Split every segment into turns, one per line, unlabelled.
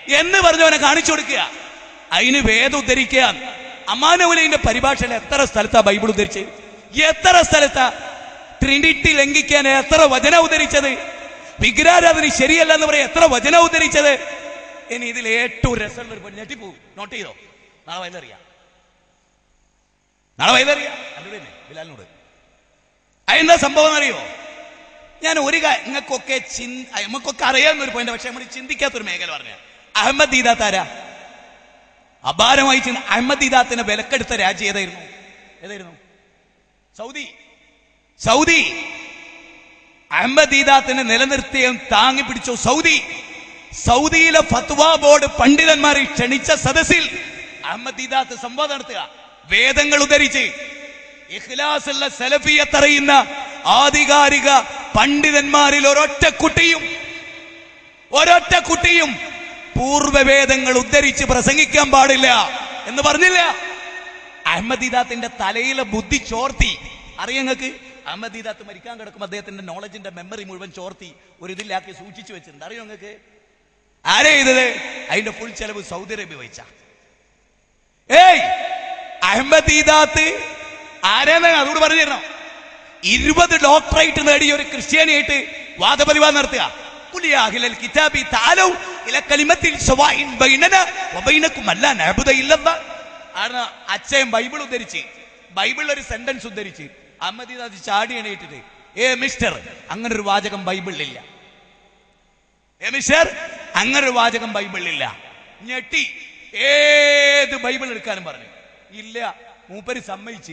എന്ന് പറഞ്ഞവനെ കാണിച്ചു കൊടുക്കുക അതിന് വേദം ഉദ്ധരിക്കുക അമാനവുലിന്റെ പരിഭാഷയിൽ എത്ര സ്ഥലത്താ ബൈബിൾ ഉദ്ധരിച്ച് എത്ര സ്ഥലത്താ ട്രിനിറ്റി ലംഘിക്കാൻ എത്ര വചന ഉദ്ധരിച്ചത് വിഗ്രഹാരാധന ശരിയല്ല എന്ന് പറയാൻ എത്ര വചന ഉദ്ധരിച്ചത് ഇനി ഇതിൽ ഏറ്റവും രസമുള്ള ഒരു പെണ്ണ് ഞെട്ടിപ്പോകും നോട്ട് ചെയ്തോ നാളെ വൈകുന്നറിയാം നാളെ വൈകുന്നറിയാം എന്നോട് തന്നെ ബിലാലിനോട് അതെന്താ സംഭവം എന്നറിയോ ഞാൻ ഒരു കാര്യം നിങ്ങൾക്കൊക്കെ ചിന്ത നമുക്കൊക്കെ അറിയാവുന്ന ഒരു പോയിന്റ് പക്ഷെ നമ്മൾ ചിന്തിക്കാത്തൊരു മേഖല പറഞ്ഞു അഹമ്മദ് ദീദാത്ത് ആരാ അപാരമായി ചിന്ത അഹമ്മദ് ദീദാത്തിനെ വിലക്കെടുത്ത രാജ്യം ഏതായിരുന്നു ഏതായിരുന്നു സൗദി സൗദി അഹമ്മദ് ദീദാത്തിനെ നിലനിർത്തിയും താങ്ങി പിടിച്ചു സൗദി സൗദിയിലെ ഫത്വ ബോർഡ് പണ്ഡിതന്മാരെ ക്ഷണിച്ച സദസ്സിൽ അഹമ്മദ് ദീദാത്ത് സംവാദം നടത്തുക വേദങ്ങൾ ഉദ്ധരിച്ച് ഇഖ്ലാസുള്ള സലഫിയത്തറിയുന്ന ആധികാരിക പണ്ഡിതന്മാരിൽ ഒരൊറ്റ കുട്ടിയും ഒരൊറ്റ കുട്ടിയും പൂർവ്വവേദങ്ങൾ ഉദ്ധരിച്ച് പ്രസംഗിക്കാൻ പാടില്ല എന്ന് പറഞ്ഞില്ല അഹമ്മദീദാത്തിന്റെ തലയിലെ ബുദ്ധി ചോർത്തി അറിയങ്ങൾക്ക് അഹമ്മദീദാത്ത് മരിക്കാൻ കിടക്കുമ്പോൾ അദ്ദേഹത്തിന്റെ നോളജിന്റെ മെമ്മറി മുഴുവൻ ചോർത്തി ഒരു ഇതിലാക്കി സൂക്ഷിച്ചു വെച്ചിട്ടുണ്ട് അറിയോ നിങ്ങൾക്ക് ആരെ ചെയ്തത് അതിന്റെ ഫുൾ ചെലവ് സൗദി അറേബ്യ വഹിച്ച ഏയ് അഹമ്മദീദാത്ത് ആരെന്ന് അതോട് പറഞ്ഞു തരണം ഇരുപത് ഡോക്ടറേറ്റ് നേടിയ ഒരു ക്രിസ്ത്യാനിയായിട്ട് വാദപരിവാദം നടത്തുക قل يا أهل الكتاب تعالوا إلى كلمة سواء بيننا وبينكم ألا نعبد إلا الله ആണ് അച്ഛൻ ബൈബിൾ ഉദ്ധരിച്ച് ബൈബിളിൽ ഒരു സെന്റൻസ് ഉദ്ധരിച്ച് അഹമ്മദീദാദ് ചാടി എണീറ്റിട്ട് ഏ മിസ്റ്റർ അങ്ങനെ ഒരു വാചകം ബൈബിളിലില്ല ഏ മിസ്റ്റർ അങ്ങനെ ഒരു വാചകം ബൈബിളിലില്ല ഞെട്ടി ഏത് ബൈബിൾ എടുക്കാനും പറഞ്ഞു ഇല്ല മൂപ്പര് സമ്മതിച്ച്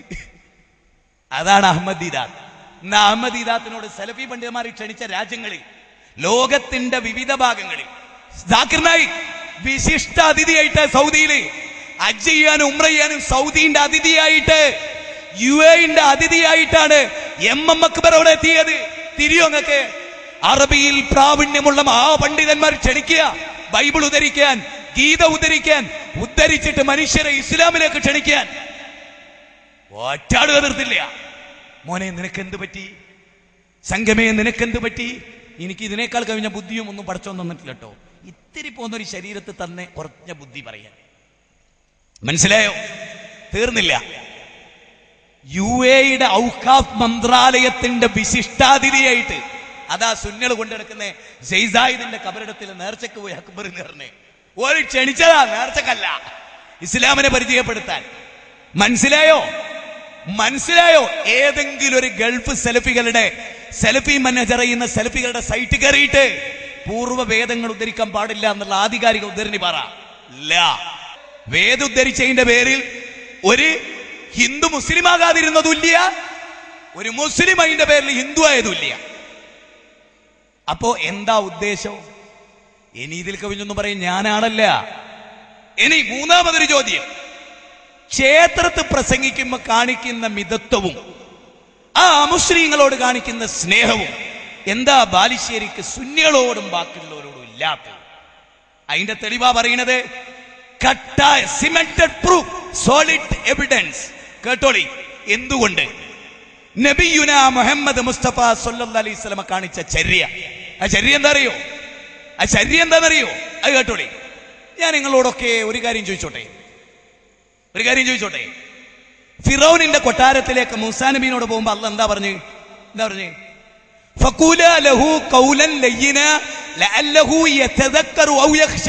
അതാണ് അഹമ്മദീദാത്ത് ഇന്ന് അഹമ്മദീദാത്തിനോട് സലഫി പണ്ഡിതന്മാരെ ക്ഷണിച്ച രാജ്യങ്ങളിൽ ലോകത്തിന്റെ വിവിധ ഭാഗങ്ങളിൽ സാക്കിർ നായിക് വിശിഷ്ട അതിഥിയായിട്ട് സൗദിയില് ഹജ്ജ് ചെയ്യാനും ഉംറ ചെയ്യാനും സൗദിന്റെ അതിഥിയായിട്ട് യു എന്റെ അതിഥിയായിട്ടാണ് എം എം അക്ബർ അവിടെ എത്തിയത് തിരിയോ അങ്ങക്ക് അറബിയിൽ പ്രാവീണ്യമുള്ള മഹാപണ്ഡിതന്മാർ ക്ഷണിക്കുക ബൈബിൾ ഉദ്ധരിക്കാൻ ഗീത ഉദ്ധരിക്കാൻ ഉദ്ധരിച്ചിട്ട് മനുഷ്യരെ ഇസ്ലാമിലേക്ക് ക്ഷണിക്കാൻ ഒറ്റാട് എതിർത്തില്ല മോനെ നിനക്ക് എന്ത് പറ്റി സംഗമേ നിനക്ക് എന്ത് പറ്റി എനിക്ക് ഇതിനേക്കാൾ കവിഞ്ഞ ബുദ്ധിയും ഒന്നും പഠിച്ചോന്ന് തന്നിട്ടില്ല കേട്ടോ ഇത്തിരി പോകുന്ന ഒരു ശരീരത്തിൽ തന്നെ കുറഞ്ഞ ബുദ്ധി പറയാൻ മനസ്സിലായോ തീർന്നില്ല യു എയുടെ ഔഖാഫ് മന്ത്രാലയത്തിന്റെ വിശിഷ്ടാതിഥിയായിട്ട് അതാ സുന്നൽ കൊണ്ടെടുക്കുന്ന ജയ്സായിദിന്റെ കബറിടത്തിൽ നേർച്ചക്ക് പോയി അക്ബർ നേർന്നെ ഒരു ക്ഷണിച്ചതാ നേർച്ചക്കല്ല ഇസ്ലാമിനെ പരിചയപ്പെടുത്താൻ മനസ്സിലായോ മനസ്സിലായോ ഏതെങ്കിലും ഒരു ഗൾഫ് സെൽഫികളുടെ സെൽഫി മാനേജർ ചെയ്യുന്ന സെൽഫികളുടെ സൈറ്റ് കയറിയിട്ട് പൂർവ്വ വേദങ്ങൾ ഉദ്ധരിക്കാൻ പാടില്ല എന്നുള്ള ആധികാരിക ഉദ്ധരണി പറ ഇല്ല വേദ ഉദ്ധരിച്ചതിന്റെ പേരിൽ ഒരു ഹിന്ദു മുസ്ലിം ആകാതിരുന്നതുമില്ല ഒരു മുസ്ലിം അതിന്റെ പേരിൽ ഹിന്ദു ആയതുമില്ല അപ്പോ എന്താ ഉദ്ദേശം ഇനി ഇതിൽ കവിഞ്ഞൊന്നും പറയും ഞാനാണല്ല ഇനി മൂന്നാമതൊരു ചോദ്യം ക്ഷേത്രത്ത് പ്രസംഗിക്കുമ്പോൾ കാണിക്കുന്ന മിതത്വവും ആ അമുസ്ലിങ്ങളോട് കാണിക്കുന്ന സ്നേഹവും എന്താ ബാലുശ്ശേരിക്ക് സുന്നികളോടും ബാക്കിയുള്ളവരോടും ഇല്ലാത്തത് അതിന്റെ തെളിവാ പറയുന്നത് കട്ടായ സിമെന്റഡ് പ്രൂഫ് സോളിഡ് എവിഡൻസ് കേട്ടോളി എന്തുകൊണ്ട് നബിയുന മുഹമ്മദ് മുസ്തഫ സല്ലല്ലാഹു അലൈഹി വസല്ലമ കാണിച്ച ചര്യ ആ ചര്യ എന്താ അറിയോ ആ ചര്യ എന്താണെന്നറിയോ അത് കേട്ടോളി ഞാൻ നിങ്ങളോടൊക്കെ ഒരു കാര്യം ചോദിച്ചോട്ടെ ഒരു കാര്യം ചോദിച്ചോട്ടെ ഫിറോനിന്റെ കൊട്ടാരത്തിലേക്ക് മൂസാ നബീനോട് പോകുമ്പോ അല്ല എന്താ പറഞ്ഞു എന്താ പറഞ്ഞു ഫഖൂല ലഹു ഖൗലൻ ലയ്യിന ലഅല്ലഹു യതദക്കറു ഔ യഖ്ശ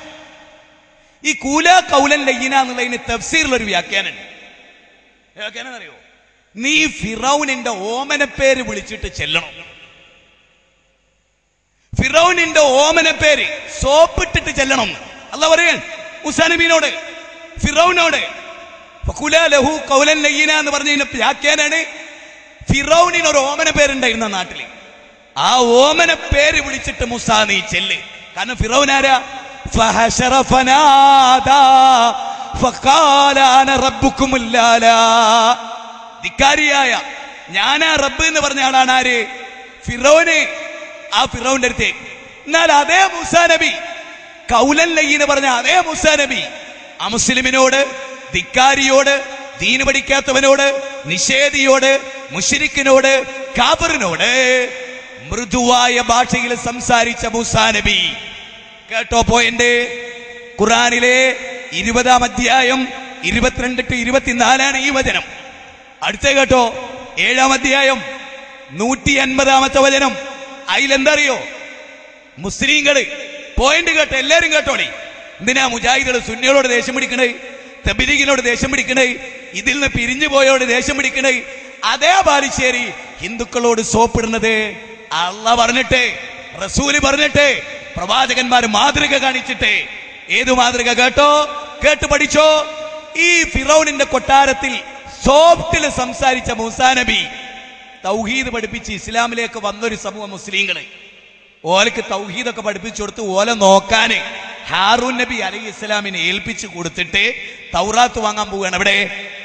ഈ കൂല കൗലൻ ലയ്യിന എന്നുള്ളതിന് തഫ്സീറിൽ ഒരു വ്യാഖ്യാനം വ്യാഖ്യാനം അറിയോ നീ ഫിറൌനിന്റെ ഓമന പേര് വിളിച്ചിട്ട് ചെല്ലണം ഫിറൌനിന്റെ ഓമന പേര് സോപ്പിട്ടിട്ട് ചെല്ലണം അല്ല പറയാൻ ഉസാനബീനോട് ഫിറൌനോട് ഫഖുല ലഹു ഖൗലൻ ലയ്യിന എന്ന് പറഞ്ഞതിന്റെ വ്യാഖ്യാനാണ് ഫിറൌനിന് ഒരു ഓമന പേരുണ്ടായിരുന്ന നാട്ടില് ആ ഓമന പേര് വിളിച്ചിട്ട് മുസാ നീ ചെല്ല് കാരണം ഫിറൌൻ ആരാ فحشر فنادى فقال انا ربكم الاعلى ധിക്കാരിയായ ഞാനാ റബ്ബ് എന്ന് പറഞ്ഞ ആളാണ് ആര് ഫിറോന് ആ ഫിറോന്റെ അടുത്ത് എന്നാൽ അതേ മുസാ നബി കൗലൻ ലയ്യെന്ന് പറഞ്ഞ അതേ മുസാ നബി ആ മുസ്ലിമിനോട് ധിക്കാരിയോട് ദീന് പഠിക്കാത്തവനോട് നിഷേധിയോട് മുഷിരിക്കിനോട് കാബറിനോട് മൃദുവായ ഭാഷയിൽ സംസാരിച്ച മുസാ നബി കേട്ടോ പോയിന്റ് ഖുറാനിലെ ഇരുപതാം അധ്യായം ഇരുപത്തിരണ്ട് ടു ഇരുപത്തിനാലാണ് ഈ വചനം അടുത്ത കേട്ടോ ഏഴാം അധ്യായം നൂറ്റി അൻപതാമത്തെ വചനം അതിലെന്തറിയോ മുസ്ലിങ്ങള് പോയിന്റ് കേട്ടോ എല്ലാരും കേട്ടോളി എന്തിനാ മുജാഹിദുകൾ സുന്നികളോട് ദേഷ്യം പിടിക്കണേ തബിലിഗിനോട് ദേഷ്യം പിടിക്കണേ ഇതിൽ നിന്ന് പിരിഞ്ഞു പോയോട് ദേഷ്യം പിടിക്കണേ അതേ ബാലുശ്ശേരി ഹിന്ദുക്കളോട് സോപ്പിടുന്നത് അള്ള പറഞ്ഞിട്ട് റസൂല് പറഞ്ഞിട്ട് പ്രവാചകന്മാർ മാതൃക കാണിച്ചിട്ട് ഏത് മാതൃക കേട്ടോ കേട്ട് പഠിച്ചോ ഈ ഫിറൌനിന്റെ കൊട്ടാരത്തിൽ സോഫ്റ്റിൽ സംസാരിച്ച മൂസാ നബി തൗഹീദ് പഠിപ്പിച്ച് ഇസ്ലാമിലേക്ക് വന്നൊരു സമൂഹം മുസ്ലിങ്ങള് ഓലക്ക് തൗഹീദൊക്കെ പഠിപ്പിച്ചു കൊടുത്ത് ഓല നോക്കാന് ഹാറൂൻ നബി അലൈഹി ഇസ്ലാമിനെ ഏൽപ്പിച്ചു കൊടുത്തിട്ട് തൗറാത്ത് വാങ്ങാൻ പോവുകയാണ് അവിടെ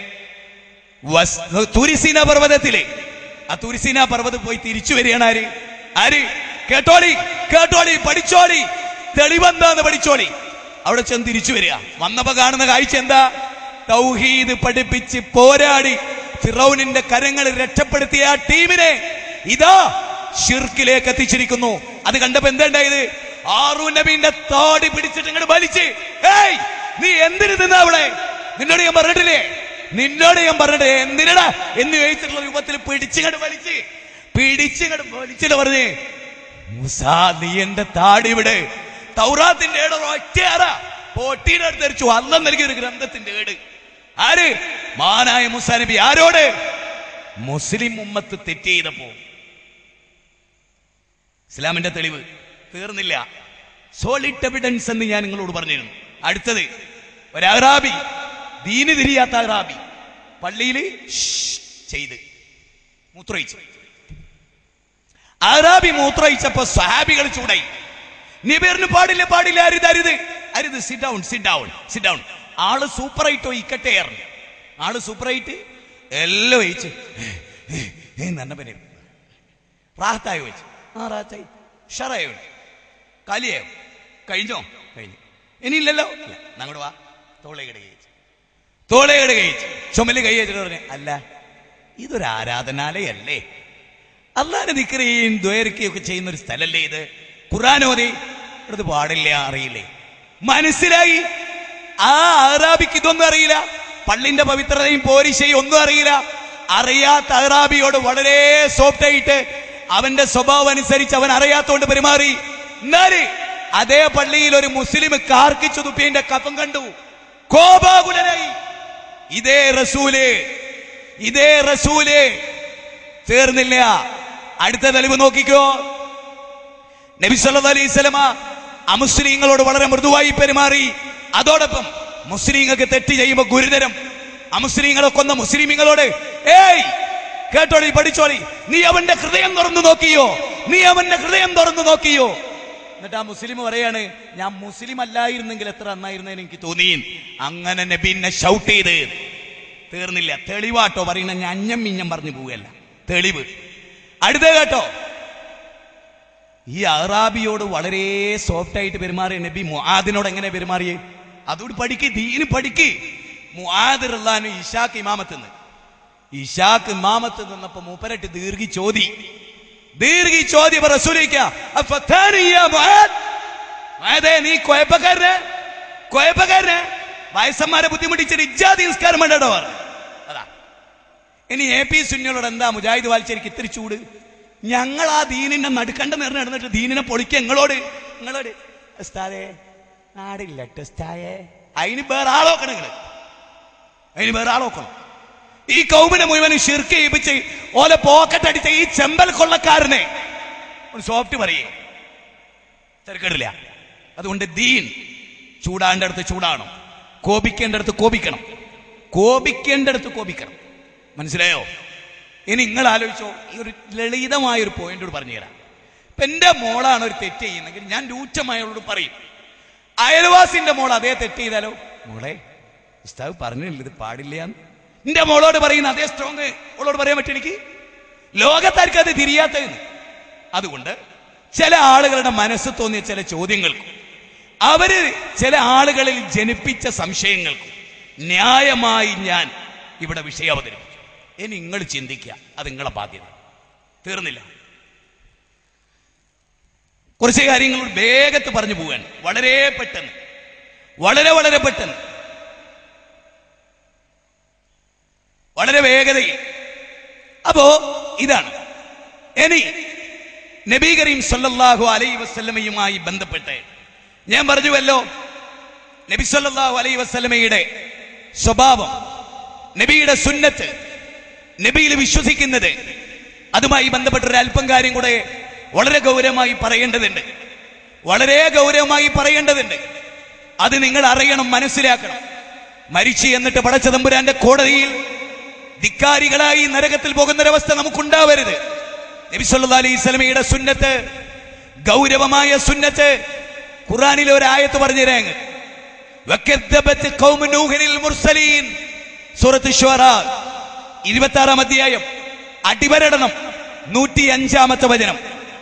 വസ്- തുരിസീന പർവ്വതത്തില് ആ തുരിസീന പർവ്വതം പോയി തിരിച്ചു വരികയാണ് ആര് ആര് കേട്ടോളി കേട്ടോളി പഠിച്ചോളി തെളിവെന്താന്ന് പഠിച്ചോളി അവിടെ ചെന്ന് തിരിച്ചു വരിക വന്നപ്പോ കാണുന്ന കാഴ്ച എന്താ തൗഹീദ് പഠിപ്പിച്ച് പോരാടി ഫിറൌനിന്റെ കരങ്ങളിൽ രക്ഷപ്പെടുത്തിയ ആ ടീമിനെ ഇതാ ഷിർക്കിലേക്ക് എത്തിച്ചിരിക്കുന്നു അത് കണ്ടപ്പോ എന്താ ഉണ്ടായത് ആറു നബീന്റെ താടി പിടിച്ചിട്ട് ഇങ്ങോട്ട് വലിച്ച് ഏയ് നീ എന്തിനു നിന്നാ അവിടെ നിന്നോട് ഞാൻ പറഞ്ഞിട്ടില്ലേ നിന്നോട് ഞാൻ പറഞ്ഞിട്ട് എന്തിനടാ എന്ന് ചോദിച്ചിട്ടുള്ള രൂപത്തിൽ പിടിച്ചിങ്ങോട്ട് വലിച്ച് പിടിച്ചിങ്ങോട്ട് വലിച്ചിട്ട് പറഞ്ഞേ മുസാ നീ എന്റെ താടി വിട് തൗറാത്തിന്റെ ഏട് ഒറ്റയാറ പൊട്ടിയുടെ അടുത്ത് ധരിച്ചു അന്നം നൽകിയ ഒരു ഗ്രന്ഥത്തിന്റെ ഏട് ആര് മാനായ മുസാ നബി ആരോട് മുസ്ലിം ഉമ്മത്ത് തെറ്റ് ചെയ്തപ്പോ ഇസ്ലാമിന്റെ തെളിവ് തീർന്നില്ല സോളിഡ് എവിഡൻസ് എന്ന് ഞാൻ നിങ്ങളോട് പറഞ്ഞിരുന്നു അടുത്തത് ഒരു അറാബി ദീന് തിരിയാത്ത അറാബി പള്ളിയിൽ ചെയ്ത് മൂത്രയിച്ചു അറാബി മൂത്രയിച്ചപ്പോ സഹാബികൾ ചൂടായി നിബിറിന് പാടില്ല പാടില്ല അരുത് അരുത് അരുത് sit down sit down sit down ആള് സൂപ്പറായിട്ടോ ഇക്കട്ടെ ആയിരുന്നു ആള് സൂപ്പറായിട്ട് എല്ലാം ഒഴിച്ച് നല്ല പനി റാഹത്തായി വെച്ച് ആ റാഹത്തായി ഷറായോ കാലിയായോ കഴിഞ്ഞോ കഴിഞ്ഞു ഇനിയില്ലല്ലോ ഇല്ല അങ്ങോട്ട് വാ തോളയുടെ കഴിച്ചു തോളയുടെ കഴിച്ചു ചുമല് കൈ വെച്ചിട്ട് പറഞ്ഞു അല്ല ഇതൊരു ആരാധനാലയല്ലേ അള്ളാന്റെ നിക്കറിയും ദ്വയറിക്കുകയും ഒക്കെ ചെയ്യുന്ന ഒരു സ്ഥലല്ലേ ഇത് ഖുറാനോദി ഇത് പാടില്ല അറിയില്ലേ മനസ്സിലായി ആ അറാബിക്ക് ഇതൊന്നും അറിയില്ല പള്ളിന്റെ പവിത്രതയും പോരിശയും ഒന്നും അറിയില്ല അറിയാത്ത അറാബിയോട് വളരെ സോഫ്റ്റ് ആയിട്ട് അവന്റെ സ്വഭാവം അനുസരിച്ച് അവൻ അറിയാത്തോണ്ട് പെരുമാറി എന്നാല് അതേ പള്ളിയിൽ ഒരു മുസ്ലിം കാർക്കിച്ചു തുപ്പിയതിന്റെ കഫം കണ്ടു കോപാകുലനായി ഇതേ റസൂല് ഇതേ റസൂല് തീർന്നില്ല അടുത്ത തെളിവ് നോക്കിക്കോ നബി സല്ലല്ലാഹു അലൈഹി സ്വലമ അമുസ്ലിങ്ങളോട് വളരെ മൃദുവായി പെരുമാറി അതോടൊപ്പം മുസ്ലിങ്ങൾക്ക് തെറ്റ് ചെയ്യുമ്പോ ഗുരുതരം അമുസ്ലിങ്ങളെ കൊന്ന മുസ്ലിമിങ്ങളോട് ഏയ് കേട്ടോളി പഠിച്ചോളി നീ അവന്റെ ഹൃദയം തുറന്നു നോക്കിയോ നീ അവന്റെ ഹൃദയം തുറന്നു നോക്കിയോ എന്നിട്ട് ആ മുസ്ലിം പറയാണ് ഞാൻ മുസ്ലിം അല്ലായിരുന്നെങ്കിൽ എത്ര നന്നായിരുന്നേന്ന് എനിക്ക് തോന്നി അങ്ങനെ നബീനെ ഷൗട്ട് ചെയ്ത് തീർന്നില്ല തെളിവാട്ടോ പറയുന്ന ഞാൻ അഞ്ഞം മിഞ്ഞം പറഞ്ഞു പോവുകയല്ല തെളിവ് അടുത്ത കേട്ടോ ഈ അറാബിയോട് വളരെ സോഫ്റ്റ് ആയിട്ട് പെരുമാറിയ നബി മുആദിനോട് എങ്ങനെ പെരുമാറിയേ അതുകൊണ്ട് പഠിക്ക് ദീന് പഠിക്ക് മുആദ് റഹ്ലാനു ഇഷാക്ക് ഇമാമത്ത് നിന്ന് ഇഷാക്ക് ഇമാമത്ത് നിന്നപ്പോ മൂപ്പരട്ട് ദീർഘി ചോദി ദീർഘി ചോദ്യം റസൂലിക്ക നീ കൊയപ്പക്കാരനെ കൊയപ്പക്കാരനെ വയസ്സന്മാരെ ബുദ്ധിമുട്ടിച്ചൊരു ഇജാതി നിസ്കാരം വേണ്ടോ അതാ ഇനി എ പി സുന്നികളോട് എന്താ മുജാഹിദ് വാലിച്ചേരിക്ക് ഇത്തിരി ചൂട് ഞങ്ങൾ ആ ദീനിനെ നടുക്കണ്ട നേരം നടന്നിട്ട് ദീനിനെ പൊളിക്ക ഞങ്ങളോട് നിങ്ങളോട് ഉസ്താദേ നാടില്ല ഉസ്താദേ അതിന് വേറെ ആളോക്കണം നിങ്ങള് അതിന് വേറെ ആളോക്കണം ഈ കൗമിനെ മുഴുവൻ ഷിർക്ക് ചെയ്യിപ്പിച്ച് ഓലെ പോക്കറ്റ് അടിച്ച ഈ ചെമ്പൽ കൊള്ളക്കാരനെ ഒരു സോഫ്റ്റ് പറയേ തിരക്കിടില്ല അതുകൊണ്ട് ദീൻ ചൂടാണ്ടടുത്ത് ചൂടാണം കോപിക്കേണ്ടടുത്ത് കോപിക്കണം കോപിക്കേണ്ടടുത്ത് കോപിക്കണം മനസ്സിലായോ ഇനി നിങ്ങൾ ആലോചിച്ചോ ഈ ഒരു ലളിതമായ ഒരു പോയിന്റോട് പറഞ്ഞുതരാം ഇപ്പൊ എന്റെ മോളാണ് ഒരു തെറ്റ് ചെയ്യുന്നെങ്കിൽ ഞാൻ രൂക്ഷമായോട് പറയും അയൽവാസിന്റെ മോൾ അതേ തെറ്റ് ചെയ്താലോ മോളെ ഉസ്താവ് പറഞ്ഞില്ല ഇത് പാടില്ല എന്റെ മോളോട് പറയുന്ന അതേ സ്ട്രോങ് അവളോട് പറയാൻ പറ്റും എനിക്ക് ലോകത്താർക്ക് അത് തിരിയാത്തതെന്ന് അതുകൊണ്ട് ചില ആളുകളുടെ മനസ്സ് തോന്നിയ ചില ചോദ്യങ്ങൾക്കും അവര് ചില ആളുകളിൽ ജനിപ്പിച്ച സംശയങ്ങൾക്കും ന്യായമായി ഞാൻ ഇവിടെ വിഷയം അവതരിപ്പിച്ചു ഇനി നിങ്ങൾ ചിന്തിക്കുക അത് നിങ്ങളെ ബാധ്യത തീർന്നില്ല കുറച്ച് കാര്യങ്ങൾ വേഗത്ത് പറഞ്ഞു പോവാൻ വളരെ പെട്ടെന്ന് വളരെ വളരെ പെട്ടെന്ന് വളരെ വേഗതയിൽ അപ്പോ ഇതാണ് ഇനി നബി കരീം സല്ലല്ലാഹു അലൈഹി വസല്ലമയുമായി ബന്ധപ്പെട്ട് ഞാൻ പറഞ്ഞുവല്ലോ നബി സല്ലല്ലാഹു അലൈഹി വസല്ലമയുടെ സ്വഭാവം നബിയുടെ സുന്നത്ത് നബിയിൽ വിശ്വസിക്കുന്നത് അതുമായി ബന്ധപ്പെട്ട ഒരു അല്പം കാര്യം കൂടെ വളരെ ഗൗരവമായി പറയേണ്ടതുണ്ട് വളരെ ഗൗരവമായി പറയേണ്ടതുണ്ട് അത് നിങ്ങൾ അറിയണം മനസ്സിലാക്കണം മരിച്ചു എന്നിട്ട് പടച്ച തമ്പുരാന്റെ കോടതിയിൽ ധിക്കാരികളായി നരകത്തിൽ പോകുന്നൊരവസ്ഥ നമുക്കുണ്ടാവരുത് നബി സല്ലല്ലാഹു അലൈഹി സ്വലമയുടെ സുന്നത്ത് ഗൗരവമായ സുന്നത്ത് ഖുറാനിലെ ഒരു ആയത്ത് പറഞ്ഞു തരാങ്ങ് വക്കദ്ദബത്ത് ഖൗമു നൂഹിനിൽ മുർസലീൻ സൂറത്ത് ഷുഅറാ ഇരുപത്തി ആറാം അധ്യായം അടിവരടണം നൂറ്റി അഞ്ചാമത്തെ വചനം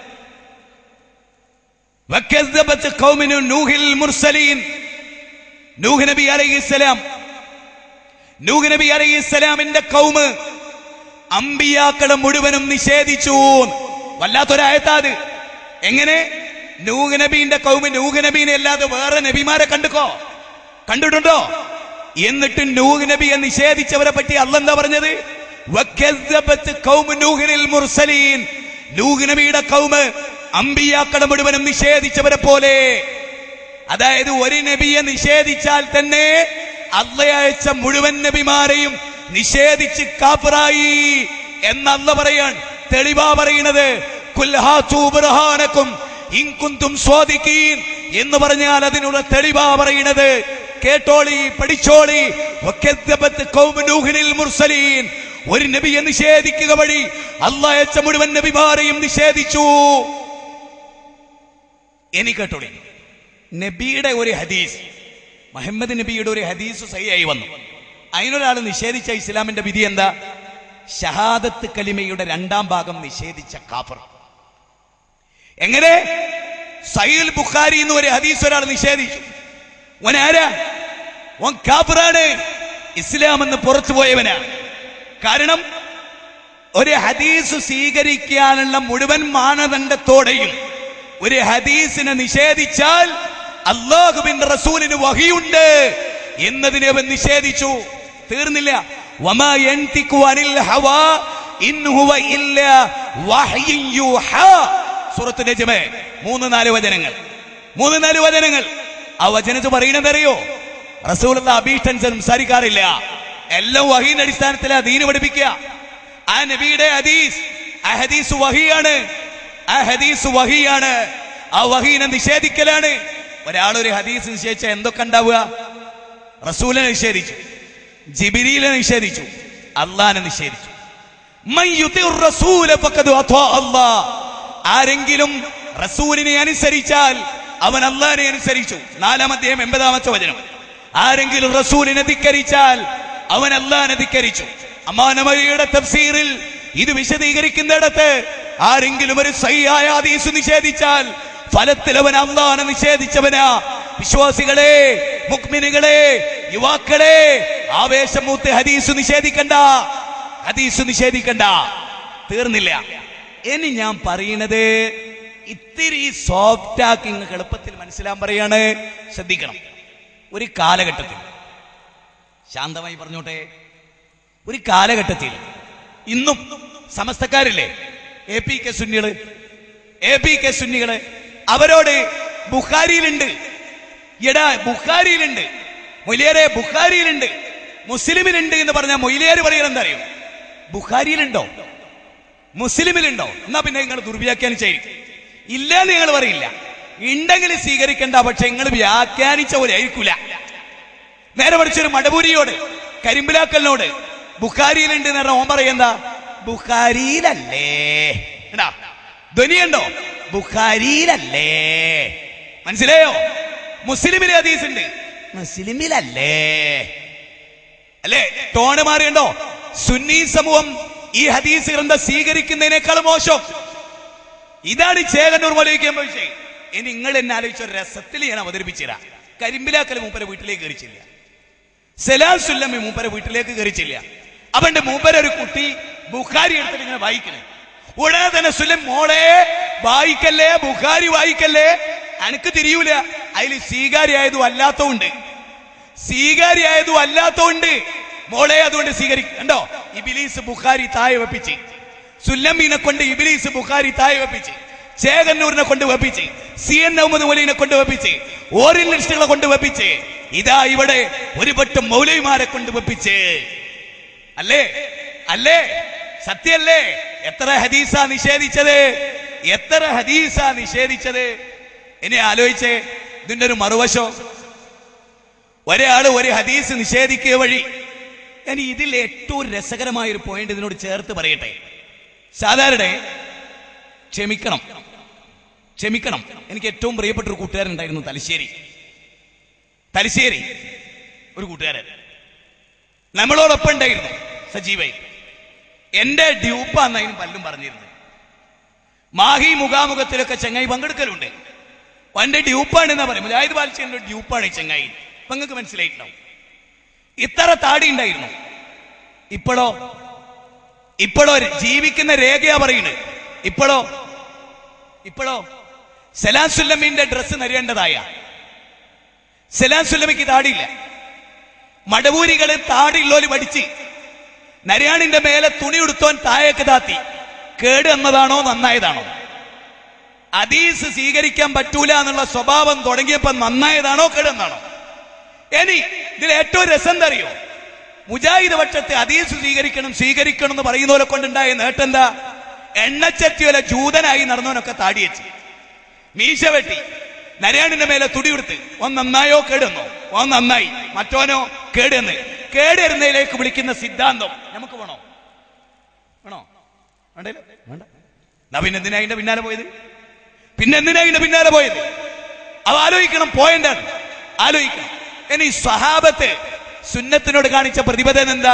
വക്കദ്ദബത്ത് ഖൗമിനു നൂഹിൽ മുർസലീൻ നൂഹ് നബി അലൈഹിസ്സലാം നൂഹ് നബി അലൈഹിസ്സലാമിന്റെ കൗമ് അമ്പിയാക്കളെ മുഴുവനും നിഷേധിച്ചു വല്ലാത്തൊരായത്താത് എങ്ങനെ നൂഹ് നബീന്റെ കൗമ് നൂഹ് നബീനെ അല്ലാതെ വേറെ നബിമാരെ കണ്ടുക്കോ കണ്ടിട്ടുണ്ടോ എന്നിട്ട് നൂഹ് നബിയെ നിഷേധിച്ചവരെ പറ്റി അല്ലെന്താ പറഞ്ഞത് വക്കദ്ദബത്ത് ഖൗമു നൂഹിനിൽ മുർസലീൻ നൂഹ് നബിയുടെ കൗമ് അമ്പിയാക്കളെ മുഴുവനും നിഷേധിച്ചവരെ പോലെ അതായത് ഒരു നബിയെ നിഷേധിച്ചാൽ തന്നെ അല്ല അയച്ച മുഴുവൻ നബിമാരെയും നിഷേധിച്ച് കാഫറായി എന്നല്ല പറയാൻ തെളിവാ പറയുന്നത് കുൽഹാതു ബുർഹാനക്കും ഇൻ കുന്തും സ്വാദിക്കീൻ എന്ന് പറഞ്ഞാൽ അതിനുള്ള തെളിവാ പറയുന്നത് കേട്ടോളി പഠിച്ചോളി വക്കദ്ദബത്ത് ഖൗമു നൂഹിനിൽ മുർസലീൻ ഒരു നബിയെ നിഷേധിക്കുക വഴി അല്ല അയച്ച മുഴുവൻ നബിമാരെയും നിഷേധിച്ചു ഇനി കേട്ടോളി നബിയുടെ ഒരു ഹദീസ് മുഹമ്മദ് നബിയുടെ ഒരു ഹദീസ് സഹിയായി വന്നു അതിനൊരാൾ നിഷേധിച്ച ഇസ്ലാമിന്റെ വിധി എന്താ ഷഹാദത്ത് കലിമയുടെ രണ്ടാം ഭാഗം നിഷേധിച്ച കാഫർ എങ്ങനെ സയ്യിൽ ബുഖാരി എന്ന് ഒരു ഹദീസ് ഒരാൾ നിഷേധിച്ചു ഓൻ ആരാ ഓൻ കാഫറാണ് ഇസ്ലാം എന്ന് പുറത്തു പോയവനാണ് കാരണം ഒരു ഹദീസ് സ്വീകരിക്കാനുള്ള മുഴുവൻ മാനദണ്ഡത്തോടെയും ഒരു ഹദീസിനെ നിഷേധിച്ചാൽ അള്ളാഹുബിന്റെ റസൂലിന് വഹിയുണ്ട് എന്നതിനെ അവൻ നിഷേധിച്ചു തീർന്നില്ല വമാ യൻതിഖു അനിൽ ഹവാ ഇൻ ഹുവ ഇല്ലാ വഹ്യുൻ യൂഹാ സൂറത്ത് നജ്മ് മൂന്ന് നാല് വചനങ്ങൾ മൂന്ന് നാല് വചനങ്ങൾ ആ വചനത്ത് പറയുന്നത് അറിയോ റസൂലുള്ള അഭീഷ്ടൻ സംസാരിക്കാറില്ല എല്ലാം വഹീന്റെ അടിസ്ഥാനത്തിലാ ദീന് പഠിപ്പിക്കുക ആ നബിയുടെ ഹദീസ് ആ ഹദീസ് വഹിയാണ് ആ ഹദീസ് വഹിയാണ് ആ വഹീനെ നിഷേധിക്കലാണ് ഒരാൾ ഒരു ഹദീസ് നിഷേധിച്ച എന്തൊക്കെ ഉണ്ടാവുക റസൂലിനെ നിഷേധിച്ചു ജിബിരിയിലെ നിഷേധിച്ചു അള്ളാനെ നിഷേധിച്ചു മൻ യുതിഉർ റസൂല ഫഖദ് അത്വാ അല്ലാഹ്. ആരെങ്കിലും റസൂലിനെ അനുസരിച്ചാൽ അവൻ അള്ളാഹിനെ അനുസരിച്ചു നാലാം അധ്യായം എൺപതാമത്തെ വചനം ആരെങ്കിലും റസൂലിനെ ധിക്കരിച്ചാൽ അവൻ അള്ളാഹിനെ ധിക്കരിച്ചു അമ്മാനമരിയുടെ തഫ്സീറിൽ ഇത് വിശദീകരിക്കുന്നിടത്ത് ആരെങ്കിലും ഒരു സയ്യായ ഹദീസ് നിഷേധിച്ചാൽ ഫലത്തിൽ അവൻ അള്ളാഹിനെ നിഷേധിച്ചവനാ വിശ്വാസികളെ മുക്മിനുകളെ യുവാക്കളെ ആവേശം മൂത്ത് ഹദീസ് നിഷേധിക്കണ്ട ഹദീസ് നിഷേധിക്കണ്ട തീർന്നില്ല ഇനി ഞാൻ പറയുന്നത് ഇത്തിരി സോഫ്റ്റ് ആക്കി നിങ്ങൾക്ക് എളുപ്പത്തിൽ മനസ്സിലാൻ പറയാണ് ശ്രദ്ധിക്കണം ഒരു കാലഘട്ടത്തിൽ ശാന്തമായി പറഞ്ഞോട്ടെ ഒരു കാലഘട്ടത്തിൽ ഇന്നും സമസ്തക്കാരില്ലേ എ പി കെ സുന്നികള് എ പി കെ സുന്നികള് അവരോട് ബുഖാരിയിലുണ്ട് എടാ ബുഖാരിയിലുണ്ട് മൊയ്ലിയാരെ ബുഖാരിയിലുണ്ട് മുസ്ലിമിലുണ്ട് എന്ന് പറഞ്ഞാൽ മൊയ്ലിയാർ പറയുന്നത് എന്താ അറിയോ ബുഖാരിയിലുണ്ടോ മുസ്ലിമിലുണ്ടോ എന്നാ പിന്നെ നിങ്ങൾ ദുർവ്യാഖ്യാനിച്ചായിരിക്കും ഇല്ല എന്ന് നിങ്ങൾ പറയില്ല ഉണ്ടെങ്കിൽ സ്വീകരിക്കണ്ട പക്ഷെ നിങ്ങൾ വ്യാഖ്യാനിച്ച പോലെ ആയിരിക്കൂല നേരെ പഠിച്ചൊരു മടപൂരിയോട് കരിമ്പിലാക്കലിനോട് ബുഖാരിയിലുണ്ട് എന്ന് പറഞ്ഞ ഓൻ പറയുന്ന ബുഖാരിയിലല്ലേ എടാ ധ്വനിയുണ്ടോ ബുഖാരിയിലല്ലേ മനസ്സിലായോ മുസ്ലിമിലെ ഹദീസ് ഉണ്ട് മുസ്ലിമിലല്ലേ അല്ലേ ടോണ് മാറിയുണ്ടോ സുന്നി സമൂഹം ഈ ഹദീസ് ഗ്രന്ഥം സ്വീകരിക്കുന്നതിനേക്കാൾ മോശം ഇതാണ് ചേകന്നൂർ മലയിക്കാൻ പോയി ഇനി നിങ്ങൾ എന്നെ ആലോചിച്ച ഒരു രസത്തിൽ ഞാൻ അവതരിപ്പിച്ചുതരാം കരിമ്പിലാക്കൽ മൂപ്പരെ വീട്ടിലേക്ക് കയറിച്ചില്ല സലാം സുല്ലമ്മ മൂപ്പരെ വീട്ടിലേക്ക് കയറിച്ചില്ല അവന്റെ മൂപ്പര ഒരു കുട്ടി ബുഖാരി എടുത്തിട്ട് ഇങ്ങനെ വായിക്കണേ ഉടനെ തന്നെ സുല്ലം മോളെ വായിക്കല്ലേ ബുഖാരി വായിക്കല്ലേ അനക്ക് തിരിയൂല അതിൽ സ്വീകാര്യായതും അല്ലാത്തതുണ്ട് സ്വീകാര്യായതും അല്ലാത്തോണ്ട് മോളെ അതുകൊണ്ട് സ്വീകരിക്കും കണ്ടോ ഇബിലീസ് ബുഖാരി താഴെ വെപ്പിച്ച് സുല്ലമ്മീനെ കൊണ്ട് ഇബിലീസ് ബുഖാരി താഴെ വെപ്പിച്ച് ചേകന്നൂരിനെ കൊണ്ട് വെപ്പിച്ച് സി എൻ അഹമ്മദ് മൊലീനെ കൊണ്ട് വെപ്പിച്ച് ഓറിയന്റലിസ്റ്റുകളെ കൊണ്ട് വെപ്പിച്ച് ഇതാ ഇവിടെ ഒരു പട്ടം മൗലവിമാരെ കൊണ്ട് വെപ്പിച്ച് അല്ലേ അല്ലേ സത്യല്ലേ എത്ര ഹദീസ നിഷേധിച്ചത് എത്ര ഹദീസ നിഷേധിച്ചത് ഇനി ആലോചിച്ചേ ഇതിന്റെ ഒരു മറുവശം ഒരാള് ഒരു ഹദീസ് നിഷേധിക്കുക വഴി ഞാൻ ഇതിൽ ഏറ്റവും രസകരമായ ഒരു പോയിന്റ് ഇതിനോട് ചേർത്ത് പറയട്ടെ സാധാരണ ക്ഷമിക്കണം ക്ഷമിക്കണം എനിക്ക് ഏറ്റവും പ്രിയപ്പെട്ട ഒരു കൂട്ടുകാരൻ ഉണ്ടായിരുന്നു തലശ്ശേരി തലശ്ശേരി ഒരു കൂട്ടുകാരൻ നമ്മളോടൊപ്പം ഉണ്ടായിരുന്നു സജീവായി എന്റെ ഡ്യൂപ്പാന്ന് പല്ലും പറഞ്ഞിരുന്നത് മാഹി മുഖാമുഖത്തിലൊക്കെ ചെങ്ങായി പങ്കെടുക്കലുണ്ട് എന്റെ ഡ്യൂപ്പാണ് എന്നാ പറയും മുജാഹിദ് ബാലിച്ചന്റെ ഡ്യൂപ്പാണ് ഈ ചെങ്ങായി ഇപ്പൊ നിങ്ങൾക്ക് മനസ്സിലായിട്ടുണ്ടാവും ഇത്ര താടി ഉണ്ടായിരുന്നു ഇപ്പോഴോ ഇപ്പോഴോ ജീവിക്കുന്ന രേഖയാ പറയുന്നത് ഇപ്പോഴോ ഇപ്പോഴോ സലാം സുല്ലമിന്റെ ഡ്രസ്സ് നരിയേണ്ടതായ സലാം സുല്ലമിക്ക് താടിയില്ല മടവൂരികള് താടിയുള്ളോല് പഠിച്ച് നരയാണിന്റെ മേലെ തുണി ഉടുത്തോൻ താഴേക്ക് താത്തി കേട് എന്നതാണോ നന്നായതാണോ അതീസ് സ്വീകരിക്കാൻ പറ്റൂല എന്നുള്ള സ്വഭാവം തുടങ്ങിയപ്പോ നന്നായതാണോ കേടെന്നാണോ ഇനി ഇതിൽ ഏറ്റവും രസം എന്താ അറിയോ മുജാഹിദ് പക്ഷത്തെ അതീസ് സ്വീകരിക്കണം സ്വീകരിക്കണം എന്ന് പറയുന്നവരെ കൊണ്ടുണ്ടായ നേട്ടം എന്താ എണ്ണച്ചത്തിയോലെ ജൂതനായി നടന്നവനൊക്കെ താടിയച്ച് മീശ വെട്ടി നരയാണിന്റെ മേലെ തുടി കൊടുത്ത് ഓൻ നന്നായോ കേടെന്നോ ഓൻ നന്നായി മറ്റോനോ കേടെന്ന് കേടെരുന്നതിലേക്ക് വിളിക്കുന്ന സിദ്ധാന്തം നമുക്ക് വേണോ വേണോ വേണ്ടല്ലോ വേണ്ട എന്നാ പിന്നെ എന്തിനാ അതിന്റെ പിന്നാലെ പോയത് പിന്നെ എന്തിനാ അതിന്റെ പിന്നാലെ പോയത് അവ ആലോചിക്കണം പോയിന്റാണ് ആലോചിക്കണം ഇനി സ്വഹാബത്ത് സുന്നത്തിനോട് കാണിച്ച പ്രതിബദ്ധത എന്താ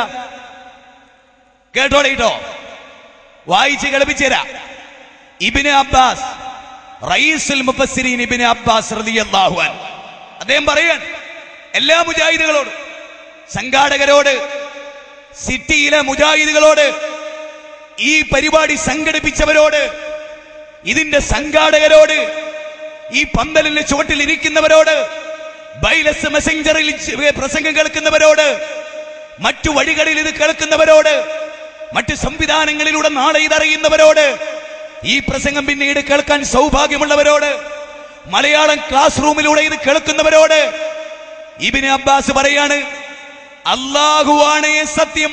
കേട്ടോളെ കേട്ടോ വായിച്ച് കളിപ്പിച്ചേരാ ഇബിന് അബ്ബാസ് റയീസുൽ മുഫസ്സിരീൻ ഇബിന് അബ്ബാസ് റളിയല്ലാഹു അൻഹു അദ്ദേഹം പറയാൻ എല്ലാ മുജാഹിദുകളോടും സംഘാടകരോട് സിറ്റിയിലെ മുജാഹിദുകളോട് ഈ പരിപാടി സംഘടിപ്പിച്ചവരോട് ഇതിന്റെ സംഘാടകരോട് ഈ പന്തലിന്റെ ചുവട്ടിൽ ഇരിക്കുന്നവരോട് ബൈലസ് മെസഞ്ചറിൽ പ്രസംഗം കേൾക്കുന്നവരോട് മറ്റു വഴികളിൽ ഇത് കേൾക്കുന്നവരോട് മറ്റു സംവിധാനങ്ങളിലൂടെ നാളെ ഇതറിയുന്നവരോട് ഈ പ്രസംഗം പിന്നീട് കേൾക്കാൻ സൗഭാഗ്യമുള്ളവരോട് മലയാളം ക്ലാസ് റൂമിലൂടെ ഇത് കേൾക്കുന്നവരോട് ഇബിന് അബ്ബാസ് പറയാണ് അള്ളാഹുവാണ് സത്യം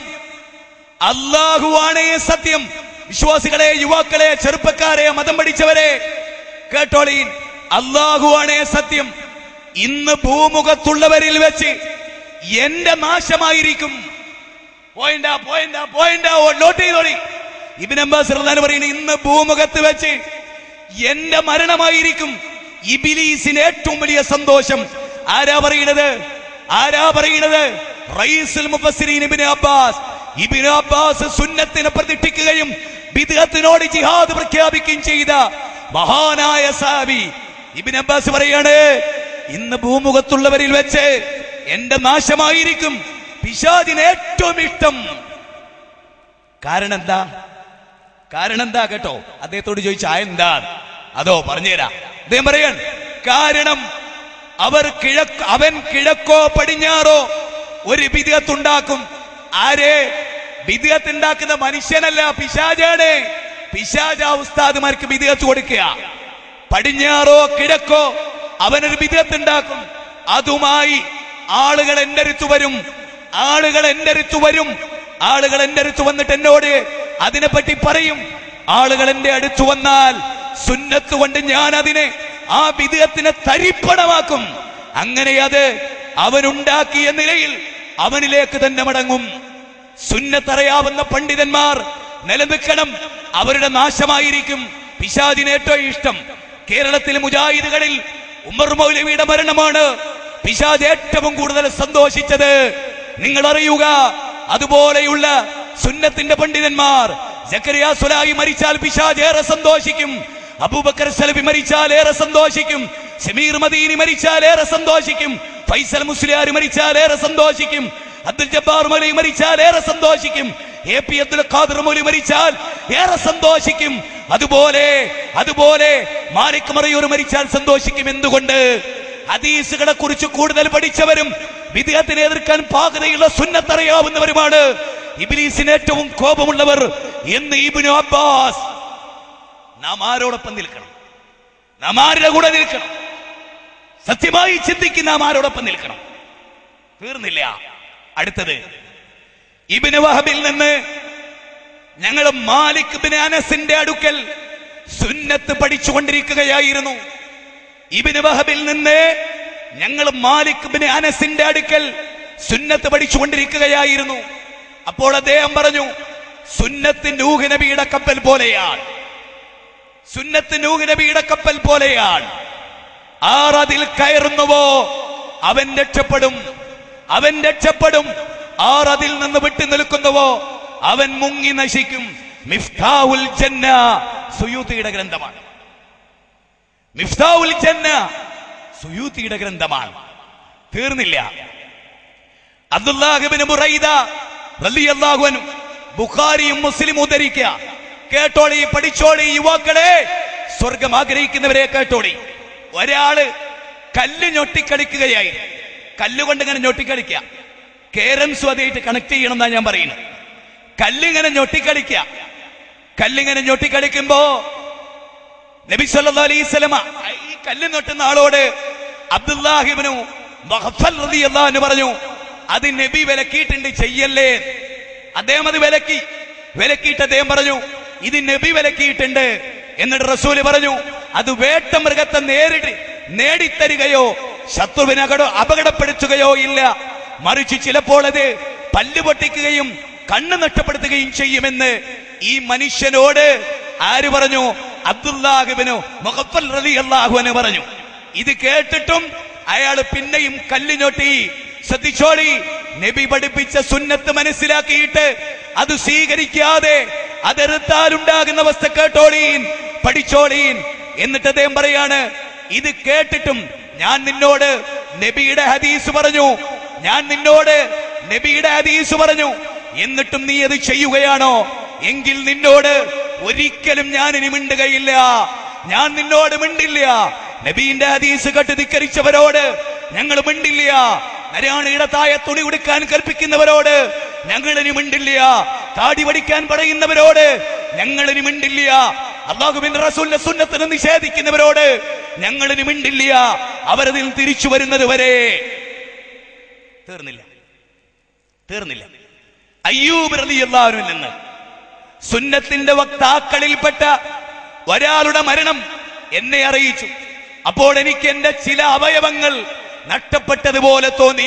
അള്ളാഹുവാണ് സത്യം വിശ്വാസികളെ യുവാക്കളെ ചെറുപ്പക്കാരെ മതം പഠിച്ചവരെ കേട്ടോളീൻ അള്ളാഹുവാണ് സത്യം ഇന്ന് ഭൂമുഖത്തുള്ളവരിൽ വെച്ച് എന്റെ നാശമായിരിക്കും പോയിന്റാ പോയിന്റാ പോയിന്റാ നോട്ട് ചെയ്തോളി ഇബിൻ അബ്ബാസ് റളിയല്ലാഹു പറയുന്നത് ഇന്ന് ഭൂമുഖത്ത് വെച്ച് എന്റെ മരണമായിരിക്കും ഇബിലീസിന് ഏറ്റവും വലിയ സന്തോഷം ആരാ പറയുന്നത് ആരാ പറയുന്നത് റയീസുൽ മുഫസ്സിരീൻ ഇബ്നു അബ്ബാസ് ഇബ്നു അബ്ബാസ് സുന്നത്തിനെ പ്രതിഷ്ഠിക്കുകയും ബിദ്അത്തിനോട് ജിഹാദ് പ്രഖ്യാപിക്കുകയും ചെയ്ത മഹാനായ സാബി ഇബ്നു അബ്ബാസ് പറയാണ് ഇന്ന് ഭൂമുഖത്തുള്ളവരിൽ വെച്ച് എന്റെ നാശമായിരിക്കും പിശാചിന് ഏറ്റവും ഇഷ്ടം കാരണം എന്താ കാരണം എന്താ കേട്ടോ അദ്ദേഹത്തോട് ചോദിച്ച ആ എന്താ അതോ പറഞ്ഞുതരാം അദ്ദേഹം പറയാൻ കാരണം അവർ കിഴക്ക് അവൻ കിഴക്കോ പടിഞ്ഞാറോ ഒരു ബിദിയത്തുണ്ടാക്കും ആരെ ബിദിയത്ത് ഉണ്ടാക്കുന്ന മനുഷ്യനല്ല പിശാജാണ് പിശാജ ഉസ്താദുമാർക്ക് ബിദിയത്ത് കൊടുക്കുക പടിഞ്ഞാറോ കിഴക്കോ അവനൊരു ബിദിയത്ത് ഉണ്ടാക്കും അതുമായി ആളുകൾ എന്റെ അടുത്ത് വരും ആളുകൾ എന്റെ അടുത്ത് വരും ആളുകൾ എന്റെ അടുത്ത് വന്നിട്ട് എന്നോട് അതിനെപ്പറ്റി പറയും ആളുകൾ എന്റെ അടുത്ത് വന്നാൽ സുന്നത്ത് കൊണ്ട് ഞാൻ അതിനെ ആ വിദേഹത്തിനെ തരിപ്പണമാക്കും അങ്ങനെ അത് അവനുണ്ടാക്കിയ നിലയിൽ അവനിലേക്ക് തന്നെ മടങ്ങും സുന്നത്തറിയാവുന്ന പണ്ഡിതന്മാർ നിലനിൽക്കണം അവരുടെ നാശമായിരിക്കും പിശാദിന് ഏറ്റവും ഇഷ്ടം കേരളത്തിലെ മുജാഹിദുകളിൽ ഉമർ മൗലവിയുടെ മരണമാണ് പിശാദ് ഏറ്റവും കൂടുതൽ സന്തോഷിച്ചത് നിങ്ങൾ അറിയുക അതുപോലെയുള്ള സുന്നത്തിന്റെ പണ്ഡിതന്മാർ ജക്കരിയ സുലായി മരിച്ചാൽ പിശാജ് ഏറെ സന്തോഷിക്കും അബൂബക്കർ സലഫി മരിച്ചാൽ ഏറെ സന്തോഷിക്കും ഷമീർ മദീനി മരിച്ചാൽ ഏറെ സന്തോഷിക്കും ഫൈസൽ മുസ്ലിയാർ മരിച്ചാൽ ഏറെ സന്തോഷിക്കും അബ്ദുൽ ജബ്ബാർ മൊലി മരിച്ചാൽ ഏറെ സന്തോഷിക്കും എ പി അബ്ദുൽ ഖാദർ മൊലി മരിച്ചാൽ ഏറെ സന്തോഷിക്കും അതുപോലെ അതുപോലെ മാലിക് മറയൂർ മരിച്ചാൽ സന്തോഷിക്കും എന്തുകൊണ്ട് ഹദീസുകളെ കുറിച്ച് കൂടുതൽ പഠിച്ചവരും വിദേഹത്തിനെ എതിർക്കാൻ പാകതയുള്ള സുന്നത്തറിയാവുന്നവരുമാണ് ഇബിലീസിന് ഏറ്റവും കോപമുള്ളവർ എന്ന് ഇബിനു അബ്ബാസ് നാം ആരോടൊപ്പം നിൽക്കണം നാം ആരുടെ കൂടെ നിൽക്കണം സത്യമായി ചിന്തിക്കുന്ന നാം ആരോടൊപ്പം നിൽക്കണം തീർന്നില്ല അടുത്തത് ഇബിന് വഹബിൽ നിന്ന് ഞങ്ങൾ മാലിക് ബിൻ അനസിന്റെ അടുക്കൽ സുന്നത്ത് പഠിച്ചുകൊണ്ടിരിക്കുകയായിരുന്നു ഇബിന് വഹബിൽ നിന്ന് ഞങ്ങൾ മാലിക് ബിൻ അനസിന്റെ അടുക്കൽ സുന്നത്ത് പഠിച്ചുകൊണ്ടിരിക്കുകയായിരുന്നു അപ്പോൾ അദ്ദേഹം പറഞ്ഞു സുന്നത്ത് നൂഹ് നബിയുടെ കപ്പൽ പോലെയാണ് സുന്നത്ത് നൂഹ് നബിയുടെ കപ്പൽ പോലെയാണ് ആർ അതിൽ കയറുന്നുവോ അവൻ രക്ഷപ്പെടും അവൻ രക്ഷപ്പെടും ആർ അതിൽ നിന്ന് വിട്ടു നിൽക്കുന്നുവോ അവൻ മുങ്ങി നശിക്കും മിഫ്താവുൽ ജന്ന സുയൂത്തിയുടെ ഗ്രന്ഥമാണ് മിഫ്താവുൽ ജന്ന സുയൂത്തിയുടെ ഗ്രന്ഥമാണ് തീർന്നില്ല അബ്ദുല്ലാഹിബിന് ബുറൈദ റളിയല്ലാഹു അൻഹു ബുഖാരിയും മുസ്ലിം ഉദ്ധരിക്കുക കേട്ടോളി പഠിച്ചോളി യുവാക്കളെ സ്വർഗം ആഗ്രഹിക്കുന്നവരെ കേട്ടോളി ഒരാള് കല്ല് ഞൊട്ടിക്കളിക്കുകയായി കല്ലുകൊണ്ട് ഇങ്ങനെ ഞൊട്ടിക്കളിക്കുക കേരംസും അതായിട്ട് കണക്ട് ചെയ്യണം എന്നാ ഞാൻ പറയുന്നത് കല്ലിങ്ങനെ ഞൊട്ടിക്കളിക്കുക കല്ലിങ്ങനെ ഞൊട്ടിക്കളിക്കുമ്പോ നബി സല്ലല്ലാഹു അലൈഹി വസല്ലമ ഈ കല്ല് ഞൊട്ടുന്ന ആളോട് അബ്ദുല്ലാഹിബ്നു മഹഫൽ റളിയല്ലാഹു അൻഹു പറഞ്ഞു അത് നബി വിലക്കിയിട്ടുണ്ട് ചെയ്യല്ലേ അദ്ദേഹം അത് വിലക്കി വിലക്കിയിട്ട് അദ്ദേഹം പറഞ്ഞു ഇത് നബി വിലക്കിയിട്ടുണ്ട് എന്നിട്ട് റസൂല് പറഞ്ഞു അത് വേട്ട മൃഗത്തെ നേരിട്ട് നേടിത്തരികയോ ശത്രുവിനെ അകട അപകടപ്പെടുത്തുകയോ ഇല്ല മറിച്ച് ചിലപ്പോൾ അത് പല്ല് പൊട്ടിക്കുകയും കണ്ണ് നഷ്ടപ്പെടുത്തുകയും ചെയ്യുമെന്ന് ഈ മനുഷ്യനോട് ആര് പറഞ്ഞു അബ്ദുല്ലാഹിബിനു മുഖഫൽ റലി അള്ളാഹുവിന് പറഞ്ഞു ഇത് കേട്ടിട്ടും അയാൾ പിന്നെയും കല്ലിഞ്ഞൊട്ടി ശ്രദ്ധിച്ചോളി നബി പഠിപ്പിച്ച സുന്നത്ത് മനസ്സിലാക്കിയിട്ട് അത് സ്വീകരിക്കാതെ അതെറുത്താലുണ്ടാകുന്ന അവസ്ഥ കേട്ടോളീൻ പഠിച്ചോളീൻ എന്നിട്ട് അദ്ദേഹം പറയാണ് ഇത് കേട്ടിട്ടും ഞാൻ നിന്നോട് നബിയുടെ ഹദീസ് പറഞ്ഞു ഞാൻ നിന്നോട് നബിയുടെ ഹദീസ് പറഞ്ഞു എന്നിട്ടും നീ അത് ചെയ്യുകയാണോ എങ്കിൽ നിന്നോട് ഒരിക്കലും ഞാൻ ഇനി മിണ്ടുകയില്ല ഞാൻ നിന്നോട് മിണ്ടില്ല നബീന്റെ ഹദീസ് കെട്ട് ധിക്കരിച്ചവരോട് ഞങ്ങൾ മിണ്ടില്ല നരാണിയിടത്തായ തുണി ഉടുക്കാൻ കൽപ്പിക്കുന്നവരോട് ഞങ്ങൾ ഇനി മിണ്ടില്ല താടി വടിക്കാൻ പറയുന്നവരോട് ഞങ്ങൾ ഇനി മിണ്ടില്ല അള്ളാഹുബിൻ റസൂലിന്റെ സുന്നത്തിന് നിഷേധിക്കുന്നവരോട് ഞങ്ങൾ ഇനി മിണ്ടില്ല അവരതിൽ തിരിച്ചു വരുന്നത് വരെ തീർന്നില്ല തീർന്നില്ല അയ്യൂബ് റളിയല്ലാഹുവിൽ നിന്ന് സുന്നത്തിന്റെ വക്താക്കളിൽപ്പെട്ട ഒരാളുടെ മരണം എന്നെ അറിയിച്ചു അപ്പോൾ എനിക്ക് എന്റെ ചില അവയവങ്ങൾ നഷ്ടപ്പെട്ടതുപോലെ തോന്നി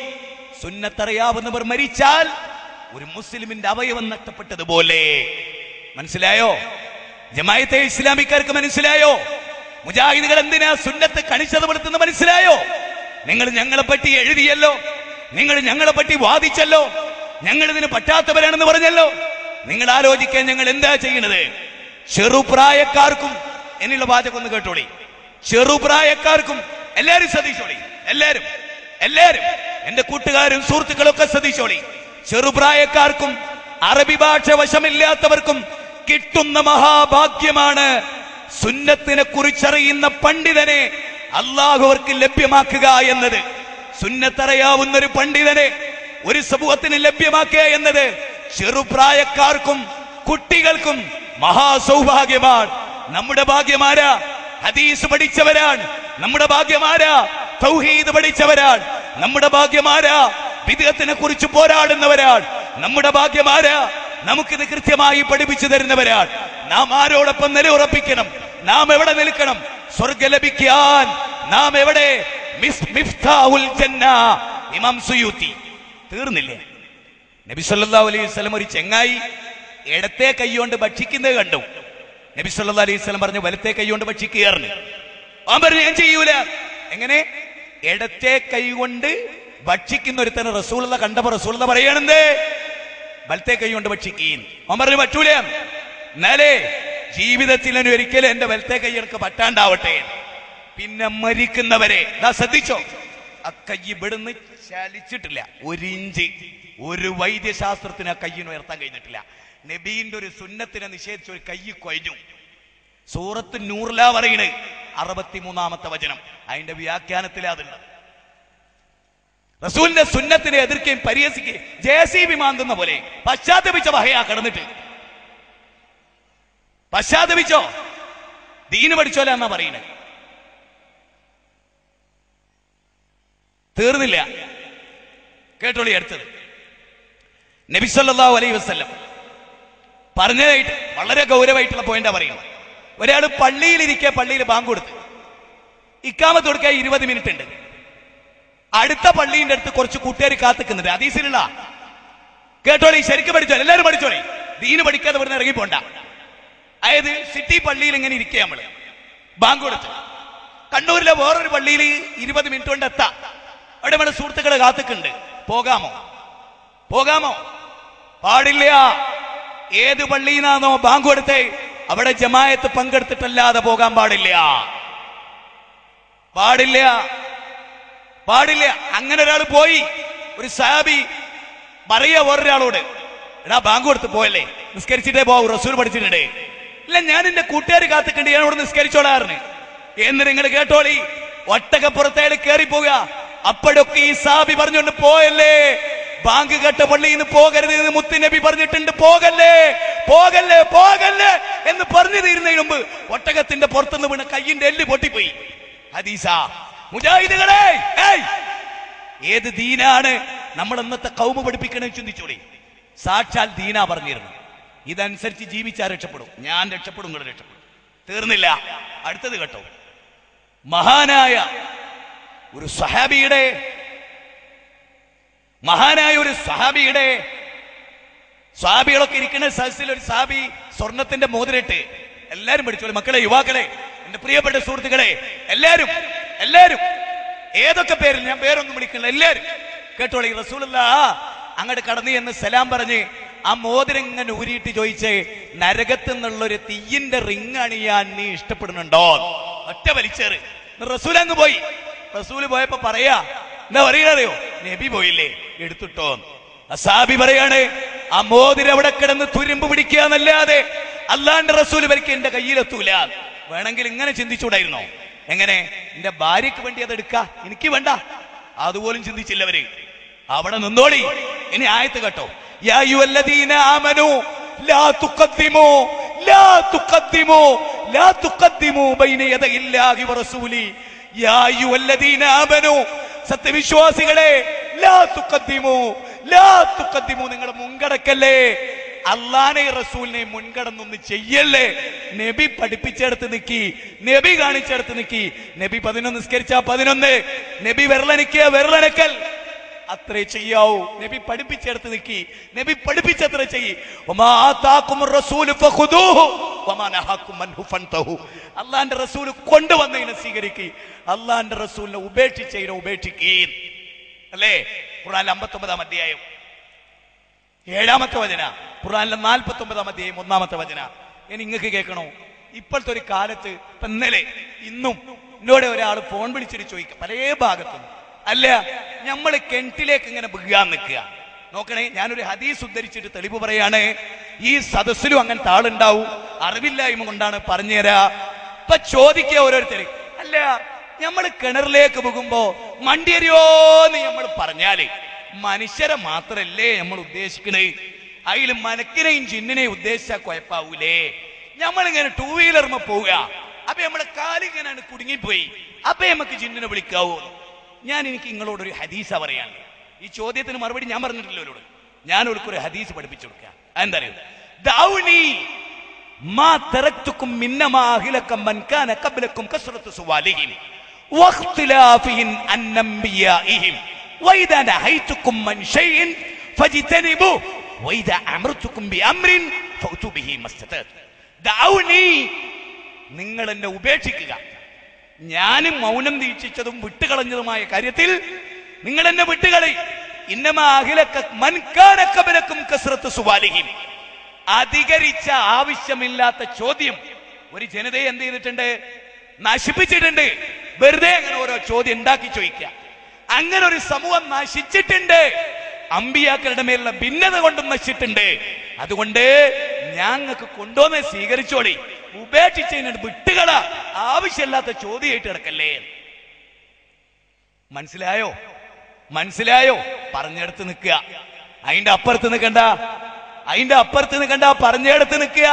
സുന്നത്തറിയാവുന്നവർ മരിച്ചാൽ ഒരു മുസ്ലിമിന്റെ അവയവം നഷ്ടപ്പെട്ടതുപോലെ മനസ്സിലായോ ജമായത്തെ ഇസ്ലാമിക്കാർക്ക് മനസ്സിലായോ മുജാഹിദുകൾ എന്തിനാ സുന്നത്ത് കണിച്ചതുപെടുത്തുന്ന മനസ്സിലായോ നിങ്ങൾ ഞങ്ങളെ പറ്റി എഴുതിയല്ലോ നിങ്ങൾ ഞങ്ങളെ പറ്റി വാദിച്ചല്ലോ ഞങ്ങൾ ഇതിന് പറ്റാത്തവരാണെന്ന് പറഞ്ഞല്ലോ നിങ്ങൾ ആലോചിക്കാൻ ഞങ്ങൾ എന്താ ചെയ്യണത് ചെറുപ്രായക്കാർക്കും എന്നുള്ള വാചകം ഒന്ന് കേട്ടോളി ചെറുപ്രായക്കാർക്കും എല്ലാരും ശ്രദ്ധിച്ചോളി എല്ലാരും എല്ലാരും എന്റെ കൂട്ടുകാരും സുഹൃത്തുക്കളും ഒക്കെ ശ്രദ്ധിച്ചോളി ചെറുപ്രായക്കാർക്കും അറബി ഭാഷ വശമില്ലാത്തവർക്കും കിട്ടുന്ന മഹാഭാഗ്യമാണ് സുന്നത്തിനെ കുറിച്ചറിയുന്ന പണ്ഡിതനെ അള്ളാഹു അവർക്ക് ലഭ്യമാക്കുക എന്നത് സുന്നത്തറിയാവുന്ന ഒരു പണ്ഡിതനെ ഒരു സമൂഹത്തിന് ലഭ്യമാക്കുക എന്നത് ചെറുപ്രായക്കാർക്കും കുട്ടികൾക്കും മഹാസൗഭാഗ്യമാണ് നമ്മുടെ ഭാഗ്യമാരാ ഹദീസ് പഠിച്ചവരാണ് നമ്മുടെ ഭാഗ്യമാരാ തൗഹീദ് പഠിച്ചവരാണ് നമ്മുടെ ഭാഗ്യമാരാ വിദേഹത്തിനെ കുറിച്ച് പോരാടുന്നവരാണ് നമ്മുടെ ഭാഗ്യമാരാ നമുക്കിത് കൃത്യമായി പഠിപ്പിച്ചു തരുന്നവരാണ് നാം ആരോടൊപ്പം നിലയുറപ്പിക്കണം നാം എവിടെ നിൽക്കണം സ്വർഗ ലഭിക്കാൻ നാം എവിടെ മിസ് മിഫ്താഉൽ ജന്ന ഇമാം സുയൂത്തി തീർന്നില്ലേ നബി സല്ലല്ലാഹു അലൈഹി വസല്ലം ഒരു ചെങ്ങായി ഇടത്തെ കൈകൊണ്ട് ഭക്ഷിക്കുന്നത് കണ്ടു നബി സല്ലല്ലാഹു അലൈഹി വസല്ലം പറഞ്ഞു വലത്തെ കൈകൊണ്ട് ഭക്ഷിക്കുകയായിരുന്നു അവൻ പറഞ്ഞു ഞാൻ ചെയ്യൂല എങ്ങനെ ഇടത്തെ കൈകൊണ്ട് ഭക്ഷിക്കുന്ന ഒരുത്തന് റസൂലുള്ള കണ്ടപ്പോ റസൂലുള്ള പറയണെന്ത് വലത്തെ കൈ കൊണ്ട് ഭക്ഷിക്കുകയും അവൻ പറഞ്ഞു പറ്റൂല എന്നാലേ ജീവിതത്തിൽ ഇനി ഒരിക്കലും എന്റെ വലത്തെ കൈ എനിക്ക് പറ്റാണ്ടാവട്ടെ പിന്നെ മരിക്കുന്നവരെ ദാ ശ്രദ്ധിച്ചോ ആ കൈ ഇവിടുന്ന് ചലിച്ചിട്ടില്ല ഒരു ഇഞ്ച് ഒരു വൈദ്യശാസ്ത്രത്തിന് ആ കയ്യിന് ഉയർത്താൻ കഴിഞ്ഞിട്ടില്ല നബീന്റെ ഒരു സുന്നത്തിനെ നിഷേധിച്ച ഒരു കൈ കൊയ്ഞ്ഞു സൂറത്ത് നൂറില പറയണ് അറുപത്തിമൂന്നാമത്തെ വചനം അതിന്റെ വ്യാഖ്യാനത്തിലാ അതുള്ളത് റസൂലിന്റെ സുന്നത്തിനെ എതിർക്കുകയും പരിഹസിക്കുകയും ജെ സി ബി മാന്തുന്ന പോലെ പശ്ചാത്തപിച്ച വഹയാ കിടന്നിട്ട് പശ്ചാത്തപിച്ചോ ദീന് പഠിച്ചോല എന്നാ പറയുന്നത് തീർന്നില്ല കേട്ടോളി അടുത്തത് നബി സല്ലല്ലാഹു അലൈഹി വസല്ലം പറഞ്ഞതായിട്ട് വളരെ ഗൗരവമായിട്ടുള്ള പോയിന്റാ പറയുന്നത് ഒരാൾ പള്ളിയിലിരിക്കെ പള്ളിയിൽ ബാങ്ക് കൊടുത്ത് ഇക്കാമത്ത് കൊടുക്കാൻ ഇരുപത് മിനിറ്റ് ഉണ്ട് അടുത്ത പള്ളിന്റെ അടുത്ത് കുറച്ച് കൂട്ടുകാർ കാത്തിക്കുന്നുണ്ട് അതീസിലുള്ള കേട്ടോളി ശരിക്കും പഠിച്ചോളി എല്ലാവരും പഠിച്ചോളി ദീന് പഠിക്കാതെ ഇവിടുന്ന് ഇറങ്ങി പോണ്ട അതായത് സിറ്റി പള്ളിയിൽ ഇങ്ങനെ ഇരിക്കുക നമ്മള് ബാങ്ക് കൊടുത്ത് കണ്ണൂരിലെ വേറൊരു പള്ളിയിൽ ഇരുപത് മിനിറ്റ് കൊണ്ട് എത്താം അവിടെ നമ്മുടെ സുഹൃത്തുക്കളെ കാത്തിക്കുണ്ട് പോകാമോ പോകാമോ പാടില്ല ഏത് പള്ളിയിലാണോ ബാങ്ക് കൊടുത്തേ അവിടെ ജമായത്ത് പങ്കെടുത്തിട്ടല്ലാതെ പോകാൻ പാടില്ല പാടില്ല പാടില്ല അങ്ങനെ ഒരാൾ പോയി ഒരു സാബി പറയാ വേറൊരാളോട് എടാ ബാങ്ക് കൊടുത്ത് പോയല്ലേ നിസ്കരിച്ചിട്ടേ പോവൂ റസൂൽ പഠിച്ചിട്ടുണ്ട് ഇല്ല ഞാൻ എന്റെ കൂട്ടുകാർ കാത്തിക്കണ്ട് ഞാൻ ഇവിടെ നിസ്കരിച്ചോളാറിന് എന്ന് നിങ്ങൾ കേട്ടോളി ഒട്ടകപ്പുറത്തേക്ക് കയറി പോവുക അപ്പോഴൊക്കെ ഈ സാബി പറഞ്ഞുകൊണ്ട് പോയല്ലേ ബാങ്ക് കെട്ട പള്ളിയിൽ നിന്ന് പോകരുത് എന്ന് മുത്തുനബി പറഞ്ഞിട്ടുണ്ട് പോകല്ലേ പോകല്ലേ പോകല്ലേ എന്ന് പറഞ്ഞു തീരുന്നതിന് മുമ്പ് ഒട്ടകത്തിന്റെ പുറത്തുനിന്ന് വീണ് കയ്യിന്റെ എല്ല് പൊട്ടിപ്പോയി ഹദീസ മുജാഹിദുകളെ ഏയ് ഏത് ദീനാണ് നമ്മൾ ഇന്നത്തെ കൗമ പഠിപ്പിക്കണേ ചിന്തിച്ചോളി സാക്ഷാൽ ദീന പറഞ്ഞിരുന്നു ഇതനുസരിച്ച് ജീവിച്ചാൽ രക്ഷപ്പെടും ഞാൻ രക്ഷപ്പെടും നിങ്ങൾ രക്ഷപ്പെടും തീർന്നില്ല അടുത്തത് കേട്ടോ മഹാനായ ഒരു സഹാബിയുടെ മഹാനായ ഒരു സഹാബിയുടെ സ്വാബികളൊക്കെ ഇരിക്കുന്ന സദസ്സിൽ ഒരു സാബി സ്വർണത്തിന്റെ മോതിരട്ട് എല്ലാരും പഠിച്ചോളി മക്കളെ യുവാക്കളെ എന്റെ പ്രിയപ്പെട്ട സുഹൃത്തുക്കളെ എല്ലാരും എല്ലാരും ഏതൊക്കെ പേരിൽ ഞാൻ പേരൊന്നും വിളിക്കണില്ല എല്ലാരും കേട്ടോളി റസൂലല്ല അങ്ങോട്ട് കടന്നു എന്ന് സലാം പറഞ്ഞ് ആ മോതിരം ഇങ്ങനെ ഊരിയിട്ട് ചോദിച്ച് നരകത്ത് നിന്നുള്ള ഒരു തീയിന്റെ റിങ് അണിയാൻ നീ ഇഷ്ടപ്പെടുന്നുണ്ടോ ഒറ്റ വലിച്ചേറ് റസൂൽ അങ്ങ് പോയി റസൂല് പോയപ്പോ പറയാ എന്താ പറയണറിയോ നബി പോയില്ലേ എടുത്തിട്ടോ അസാബി പറയാണ് ആ മോതിരം അവിടെ കിടന്ന് തുരുമ്പ് പിടിക്കുക എന്നല്ലാതെ അല്ലാണ്ട് റസൂൽ വരയ്ക്ക് എന്റെ കയ്യിലെത്തൂല വേണമെങ്കിൽ ഇങ്ങനെ ചിന്തിച്ചൂടായിരുന്നോ എങ്ങനെ എന്റെ ഭാര്യക്ക് വേണ്ടി അത് എടുക്ക എനിക്ക് വേണ്ട അതുപോലും ചിന്തിച്ചില്ലവര് അവിടെ നിന്നോളി ഇനി ആയത്ത് കേട്ടോ യാ അയ്യുഹല്ലദീന ആമനൂ ലാ തുഖദ്ദിമൂ ലാ തുഖദ്ദിമൂ ലാ തുഖദ്ദിമൂ ബൈന യദയില്ലാഹി വറസൂലി യാ അയ്യുഹല്ലദീന ആമനൂ സത്യവിശ്വാസികളെ ലാ തുഖദ്ദിമൂ ലാ തുഖദ്ദിമൂ നിങ്ങൾ മുൻകടക്കല്ലേ അള്ളാനെ റസൂലിനെ മുൻകടന്നൊന്ന് ചെയ്യല്ലേ നബി പഠിപ്പിച്ചെടുത്ത് നിക്കി നബി കാണിച്ചെടുത്ത് നിക്കി നബി പതിനൊന്ന് നിസ്കരിച്ച പതിനൊന്ന് നബി വെറലനിക്കുക വെറലനക്കൽ അത്രേ ചെയ്യാവൂ നബി പഠിപ്പിച്ചെടുത്ത് നിക്കി നബി പഠിപ്പിച്ചത്ര ചെയ്യ് വമാ ആതാകുമുർ റസൂലു ഫഖുദൂഹു വമാ നഹാകും അൻഹു ഫൻതഹു അള്ളാന്റെ റസൂൽ കൊണ്ടുവന്നതിനെ സ്വീകരിക്കുക അള്ളാന്റെ റസൂലിനെ ഉപേക്ഷിച്ചതിനെ ഉപേക്ഷിക്കുകയും അല്ലേ ഖുർആൻ അമ്പത്തൊമ്പതാം അധ്യായം ഏഴാമത്തെ വചന ഖുർആനിലെ നാൽപ്പത്തി ഒമ്പതാം അധ്യായം ഒന്നാമത്തെ വചന ഞാൻ നിങ്ങൾക്ക് കേൾക്കണോ ഇപ്പോഴത്തെ ഒരു കാലത്ത് ഇപ്പൊ ഇന്നലെ ഇന്നും എന്നോട് ഒരാൾ ഫോൺ വിളിച്ചിട്ട് ചോദിക്കുക പല ഭാഗത്തും അല്ല നമ്മൾ കിണറ്റിലേക്ക് ഇങ്ങനെ വീഴാൻ നിൽക്കുക നോക്കണേ ഞാനൊരു ഹദീസ് ഉദ്ധരിച്ചിട്ട് തെളിവ് പറയാണ് ഈ സദസ്സിലും അങ്ങനത്തെ ആളുണ്ടാവും അറിവില്ലായ്മ കൊണ്ടാണ് പറഞ്ഞുതരാ ഇപ്പൊ ചോദിക്കുക ഓരോരുത്തര് അല്ല നമ്മൾ കിണറിലേക്ക് പോകുമ്പോ മണ്ടിയരിയോന്ന് നമ്മൾ പറഞ്ഞാല് മനുഷ്യരെ മാത്രല്ലേ നമ്മൾ ഉദ്ദേശിക്കണേ അതിൽ മനക്കിനെയും ചിന്നിനെയും ഉദ്ദേശിച്ചാൽ കുഴപ്പാവൂലേ നമ്മളിങ്ങനെ ടൂ വീലർമ പോവുക അപ്പൊ നമ്മളെ കാലിങ്ങനെ കുടുങ്ങിപ്പോയി അപ്പൊ നമുക്ക് ചിന്നിനെ വിളിക്കാവൂ ഞാൻ എനിക്ക് നിങ്ങളോടൊരു ഹദീസ പറയാൻ ഈ ചോദ്യത്തിന് മറുപടി ഞാൻ പറഞ്ഞിട്ടില്ല അവരോട് ഞാൻ ഒരു ഹദീസ് പഠിപ്പിച്ചു കൊടുക്കുക എന്താ അറിയോ ദൗനി മാ തറക്തുക്കും മിന്നമാ അഹിലക്കം മൻ കാന ഖബ്ലക്കും കസ്റത്തു സുവാലിഹിം واختلافهم عن انبيائهم واذا نهيتكم من شيء فاجتنبوه واذا امرتكم بامر فاتوا به ما استطعتم دعوني നിങ്ങൾ എന്നെ ഉപേക്ഷിക്കുക ഞാനും മൗനം ദീക്ഷിച്ചതും വിട്ടുകളഞ്ഞതുമായ കാര്യത്തിൽ നിങ്ങൾ എന്നെ വിട്ടുകളി ഇന്നമാ അഖിലക്ക മൻകാനക്കബലക്കും കസ്രത്ത് സുവാലിഹിം അധികരിച്ച ആവശ്യമില്ലാത്ത ചോദ്യം ഒരു ജനതയെ എന്ത് ചെയ്തിട്ടുണ്ട് നശിപ്പിച്ചിട്ടുണ്ട് വെറുതെ അങ്ങനെ ഓരോ ചോദ്യം ഉണ്ടാക്കി ചോദിക്കുക അങ്ങനെ ഒരു സമൂഹം നശിച്ചിട്ടുണ്ട് അമ്പിയാക്കളുടെ മേലുള്ള ഭിന്നത കൊണ്ടും നശിച്ചിട്ടുണ്ട് അതുകൊണ്ട് ഞങ്ങൾക്ക് കൊണ്ടുവന്ന് സ്വീകരിച്ചോളി ഉപേക്ഷിച്ചതിന് വിട്ടുകള ആവശ്യമില്ലാത്ത ചോദ്യമായിട്ട് കിടക്കല്ലേ മനസ്സിലായോ മനസ്സിലായോ പറഞ്ഞെടുത്ത് നിൽക്കുക അതിന്റെ അപ്പുറത്ത് നിൽക്കണ്ട അതിന്റെ അപ്പുറത്ത് നിൽക്കണ്ട പറഞ്ഞെടുത്ത് നിൽക്കുക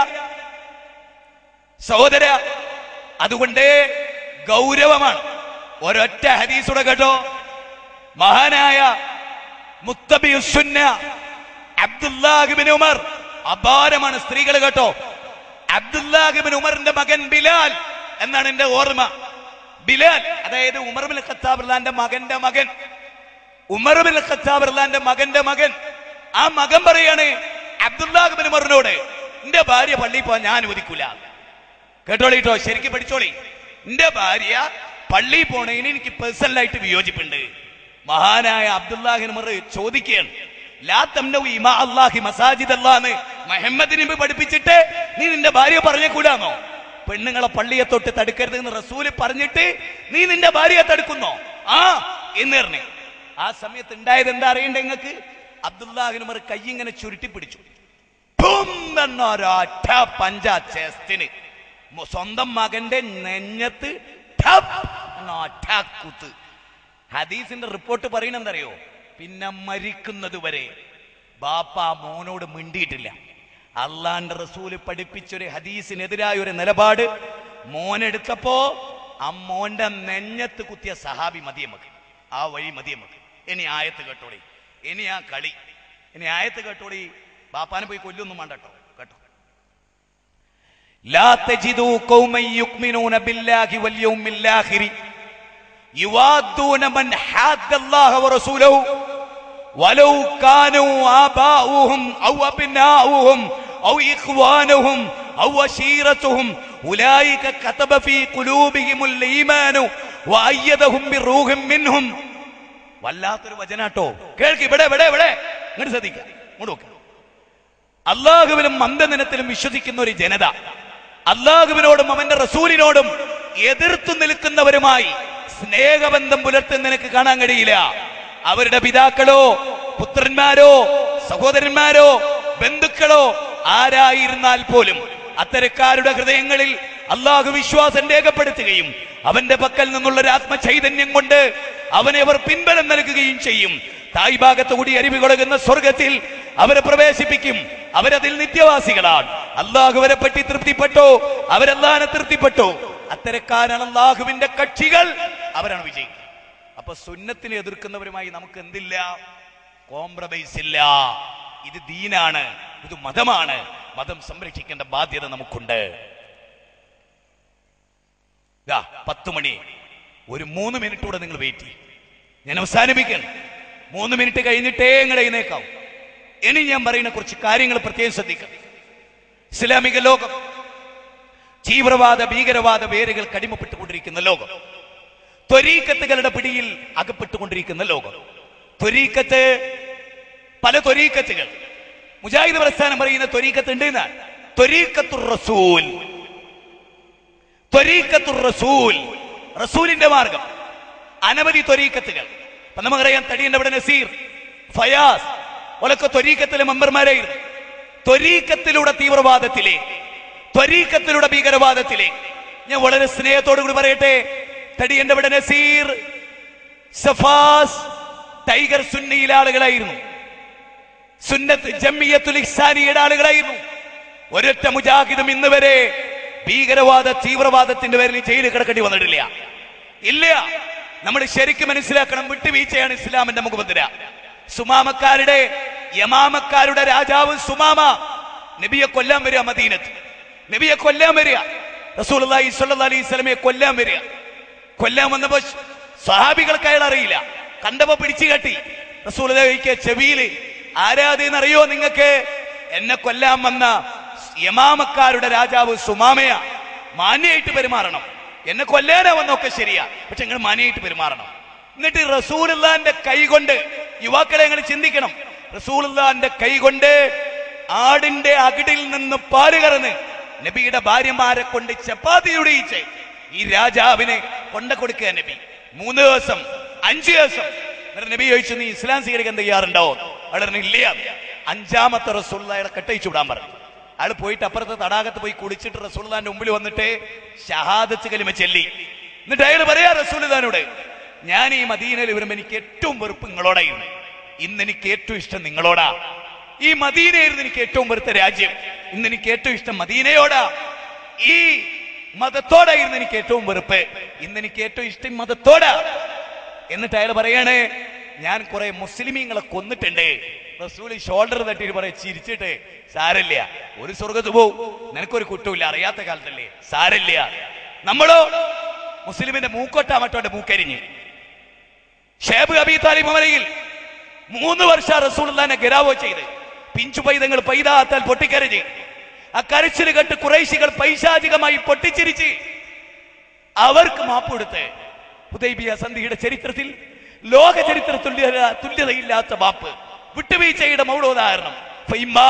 സഹോദര അതുകൊണ്ട് ഗൗരവമാണ് ഒരൊറ്റ ഹദീസുടെ കേട്ടോ മഹാനായ മുത്തബിയുസുന്ന അബ്ദുല്ലാഹിബിൻ ഉമർ അപാരമാണ് സ്ത്രീകൾ കേട്ടോ അബ്ദുല്ലാഹിബിൻ ഉമറിന്റെ മകൻ ബിലാൽ എന്നാണ് എന്റെ ഓർമ്മ ബിലാൽ അതായത് ഉമർ ബിൻ ഖത്താബ് മകന്റെ മകൻ ഉമർ ബിൻ ഖത്താബ് മകന്റെ മകൻ ആ മകൻ പറയാണ് അബ്ദുല്ലാഹിബിൻ ഉമറിനോട് എന്റെ ഭാര്യ പള്ളിയിൽ പോവാൻ ഞാൻ അനുവദിക്കൂല കേട്ടോളിട്ടോ ശരിക്കും പഠിച്ചോളി എന്റെ ഭാര്യ പള്ളിയിൽ പോണതിന് എനിക്ക് പേഴ്സണലായിട്ട് വിയോജിപ്പുണ്ട് മഹാനായ അബ്ദുല്ലാഹിൻ ഉമർ ചോദിക്കുകയാണ് ലാ തംനഉ ഇമാ അല്ലാഹി മസാജിദ് അല്ലാന്ന് മുഹമ്മദ് നബി പഠിപ്പിച്ചിട്ട് നീ നിന്റെ ഭാര്യ പറഞ്ഞേക്കൂലാന്നോ പെണ്ണുങ്ങളെ പള്ളിയെ തൊട്ട് തടുക്കരുത് എന്ന് റസൂല് പറഞ്ഞിട്ട് നീ നിന്റെ ഭാര്യയെ തടുക്കുന്നോ ആ എന്ന് പറഞ്ഞു ആ സമയത്ത് ഉണ്ടായത് എന്താ അറിയണ്ടേ നിങ്ങൾക്ക് അബ്ദുല്ലാഹിൻ ഉമർ കൈ ഇങ്ങനെ ചുരുട്ടി പിടിച്ചു ഠും എന്നൊരൊറ്റ പഞ്ച ചെസ്റ്റിന് മു- സ്വന്തം മകന്റെ നെഞ്ഞത്ത് ഠപ് എന്നൊറ്റ കുത്ത് ഹദീസിന്റെ റിപ്പോർട്ട് പറയുന്നത് എന്തറിയോ പിന്നെ മരിക്കുന്നത് വരെ ബാപ്പ മോനോട് മിണ്ടിയിട്ടില്ല അള്ളാന്റെ റസൂല് പഠിപ്പിച്ചൊരു ഹദീസിനെതിരായ ഒരു നിലപാട് മോനെടുത്തപ്പോ ആ മോന്റെ നെഞ്ഞത്ത് കുത്തിയ സഹാബി മതിയമ്മക്ക് ആ വഴി മതിയമ്മക്ക് ഇനി ആയത്ത് കേട്ടോടി ഇനി ആ കളി ഇനി ആയത്ത് കേട്ടോടി ബാപ്പാനെ പോയി കൊല്ലൊന്നും വേണ്ട കേട്ടോ കേട്ടോ لا تجدوا قوما يؤمنون بالله واليوم الآخر يوادون من حاد الله ورسوله ولو كانوا آباؤهم أو أبناؤهم أو إخوانهم أو عشيرتهم أولئك كتب في قلوبهم الإيمان وأيدهم بروح منهم വല്ലാത്തൊരു വചനാട്ടോ കേൾക്ക് ഇവിടെ ഇവിടെ ഇവിടെ ഇങ്ങോട്ട് ശ്രദ്ധിക്കുക ഇങ്ങോട്ട് നോക്കുക അള്ളാഹുവിനും മന്ദദിനത്തിലും വിശ്വസിക്കുന്ന ഒരു ജനത അള്ളാഹുവിനോടും അവന്റെ റസൂലിനോടും എതിർത്തു നിൽക്കുന്നവരുമായി സ്നേഹബന്ധം പുലർത്തുന്ന നിനക്ക് കാണാൻ കഴിയില്ല അവരുടെ പിതാക്കളോ പുത്രന്മാരോ സഹോദരന്മാരോ ബന്ധുക്കളോ ആരായിരുന്നാൽ പോലും അത്തരക്കാരുടെ ഹൃദയങ്ങളിൽ അള്ളാഹു വിശ്വാസം രേഖപ്പെടുത്തുകയും അവന്റെ പക്കൽ നിന്നുള്ള ഒരു ആത്മചൈതന്യം കൊണ്ട് അവനെ അവർ പിൻബലം നൽകുകയും ചെയ്യും തായ് ഭാഗത്ത് കൂടി അരുവി കൊടുക്കുന്ന സ്വർഗത്തിൽ അവരെ പ്രവേശിപ്പിക്കും അവരതിൽ നിത്യവാസികളാണ് അള്ളാഹു അവരെ പറ്റി തൃപ്തിപ്പെട്ടോ അവരല്ലാനെ തൃപ്തിപ്പെട്ടോ അത്തരക്കാരാണ് അള്ളാഹുവിന്റെ കക്ഷികൾ അവരാണ് വിജയിക്കുക അപ്പൊ സുന്നത്തിനെ എതിർക്കുന്നവരുമായി നമുക്ക് എന്തില്ല കോംപ്രമൈസ് ഇല്ല ഇത് ദീനാണ് ഇത് മതമാണ് മതം സംരക്ഷിക്കേണ്ട ബാധ്യത നമുക്കുണ്ട് ദാ, പത്ത് മണി ഒരു മൂന്ന് മിനിറ്റ് കൂടെ നിങ്ങൾ വെയിറ്റ് ചെയ്യും ഞാൻ അവസാനിപ്പിക്കണം മൂന്ന് മിനിറ്റ് കഴിഞ്ഞിട്ടേ നിങ്ങൾ എഴുന്നേക്കാം ഇനി ഞാൻ പറയുന്ന കുറച്ച് കാര്യങ്ങൾ പ്രത്യേകം ശ്രദ്ധിക്കണം ഇസ്ലാമിക ലോകം തീവ്രവാദ ഭീകരവാദ വേരുകൾ കടിമപ്പെട്ടുകൊണ്ടിരിക്കുന്ന ലോകം ത്വരീക്കത്തുകളുടെ പിടിയിൽ അകപ്പെട്ടുകൊണ്ടിരിക്കുന്ന ലോകം ത്വരീക്കത്ത് പല ത്വരീക്കത്തുകൾ മുജാഹിദ് പ്രസ്ഥാനം പറയുന്ന ത്വരീക്കത്ത് ഉണ്ട് എന്നാണ് ത്വരീക്കത്തുർ റസൂൽ ത്വരീക്കത്തുർ റസൂൽ റസൂലിന്റെ മാർഗം അനവധി ത്വരീക്കത്തുകൾ അപ്പൊ നമുക്കറിയാം തടിയന്റെ അവിടെ നസീർ ഫയാസ് ഒലക്കെ ത്വരീക്കത്തിലെ മെമ്പർമാരായിരുന്നു ത്വരീക്കത്തിലൂടെ തീവ്രവാദത്തിലേക്ക് ത്വരീക്കത്തിലൂടെ ഭീകരവാദത്തിലേക്ക് ഞാൻ വളരെ സ്നേഹത്തോടു കൂടി പറയട്ടെ തടിയന്റെ അവിടെ നസീർ സഫാസ് ടൈഗർ സുന്നിയിലെ ആളുകളായിരുന്നു സുന്നത്ത് ജമ്മിയത്തുൽ ഇഹ്സാനിയുടെ ആളുകളായിരുന്നു ഒരൊറ്റ മുജാഹിദും ഇന്ന് വരെ ഭീകരവാദ തീവ്രവാദത്തിന്റെ പേരിൽ ജയിലിൽ കിടക്കേണ്ടി വന്നിട്ടില്ല ഇല്ല നമ്മൾ ശരിക്കും മനസ്സിലാക്കണം വിട്ടുവീഴ്ചയാണ് ഇസ്ലാമിന്റെ മുഖമുദ്ര സുമാമക്കാരുടെ യമാമക്കാരുടെ രാജാവ് സുമാമ നബിയെ കൊല്ലാൻ വരിക മദീനത്ത് നബിയെ കൊല്ലാൻ വരിക റസൂലുള്ളാഹി സ്വല്ലല്ലാഹി അലൈഹി സ്വലമയെ കൊല്ലാൻ വരിക കൊല്ലാൻ വന്നപ്പോ സ്വഹാബികൾക്ക് അയാൾ അറിയില്ല കണ്ടപ്പോ പിടിച്ചു കെട്ടി റസൂലുള്ളാഹിക്ക് ചെവിയില് ആരാധെന്നറിയോ നിങ്ങൾക്ക് എന്നെ കൊല്ലാൻ വന്ന യമാമക്കാരുടെ രാജാവ് സുമാമയ മാന്യായിട്ട് പെരുമാറണം എന്നെ കൊല്ലാനാ വന്നൊക്കെ ശരിയാ പക്ഷെ നിങ്ങൾ മാന്യായിട്ട് പെരുമാറണം എന്നിട്ട് റസൂലുള്ളാന്റെ കൈ കൊണ്ട് യുവാക്കളെ നിങ്ങൾ ചിന്തിക്കണം റസൂലുള്ളാന്റെ കൈ കൊണ്ട് ആടിന്റെ അകിടിൽ നിന്ന് പാല് കറന്ന് നബിയുടെ ഭാര്യമാരെ കൊണ്ട് ചപ്പാത്തി ഉടിയിച്ച് ഈ രാജാവിന് കൊണ്ട കൊടുക്കുക നബി മൂന്ന് ദിവസം അഞ്ച് ദിവസം എന്നിട്ട് നബി ചോദിച്ചു നീ ഇസ്ലാം സ്വീകരിക്കാൻ തയ്യാറുണ്ടോ അയാൾ പറഞ്ഞു ഇല്ല അഞ്ചാമത്തെ റസൂൽ അയാളെ കെട്ടയിച്ചു വിടാൻ പറഞ്ഞു അയാൾ പോയിട്ട് അപ്പുറത്തെ തടാകത്ത് പോയി കുളിച്ചിട്ട് റസൂൽദാന്റെ മുമ്പിൽ വന്നിട്ട് ഷഹാദത്ത് കലിമ ചെല്ലി എന്നിട്ട് അയാൾ പറയാ റസൂൽദാനോട് ഞാൻ ഈ മദീനയിൽ വരുമ്പോൾ എനിക്ക് ഏറ്റവും വെറുപ്പ് നിങ്ങളോടായിരുന്നു ഇന്ന് എനിക്ക് ഏറ്റവും ഇഷ്ടം നിങ്ങളോടാ ഈ മദീനയായിരുന്നു എനിക്ക് ഏറ്റവും വെറുത്ത രാജ്യം ഇന്ന് എനിക്ക് ഏറ്റവും ഇഷ്ടം മദീനയോടാ ഈ മതത്തോടായിരുന്നു എനിക്ക് ഏറ്റവും വെറുപ്പ് ഇന്ന് എനിക്ക് ഏറ്റവും ഇഷ്ടം മതത്തോടാ എന്നിട്ട് അയാൾ പറയാണ് ഞാൻ കുറെ മുസ്ലിമീങ്ങളെ കൊന്നിട്ടുണ്ട് റസൂല് ഷോൾഡർ തട്ടിയിട്ട് പറയും ചിരിച്ചിട്ട് സാരല്ല ഒരു സ്വർഗത്ത് പോവും നിനക്കൊരു കുറ്റമില്ല അറിയാത്ത കാലത്തല്ലേ സാരല്ല നമ്മളോ മുസ്ലിമിന്റെ മൂക്കൊട്ട മറ്റോന്റെ മൂക്കരിഞ്ഞ് ഷേബ് അബി താലിബ് മലയിൽ മൂന്ന് വർഷം റസൂൽ തന്നെ ഗരാവോ ചെയ്ത് പിഞ്ചു പൈതങ്ങൾ പൈതാത്താൽ പൊട്ടിക്കരഞ്ഞ് ആ കരച്ചിൽ കെട്ട് കുറേശികൾ പൈശാചികമായി പൊട്ടിച്ചിരിച്ച് അവർക്ക് മാപ്പ് കൊടുത്ത് ഹുദൈബിയ സന്ധിയുടെ ചരിത്രത്തിൽ ലോക ചരിത്ര തുല്യത തുല്യതയില്ലാത്ത മാപ്പ് വിട്ടുവീഴ്ചയുടെ മൗളോദാഹരണം ഫൈമാ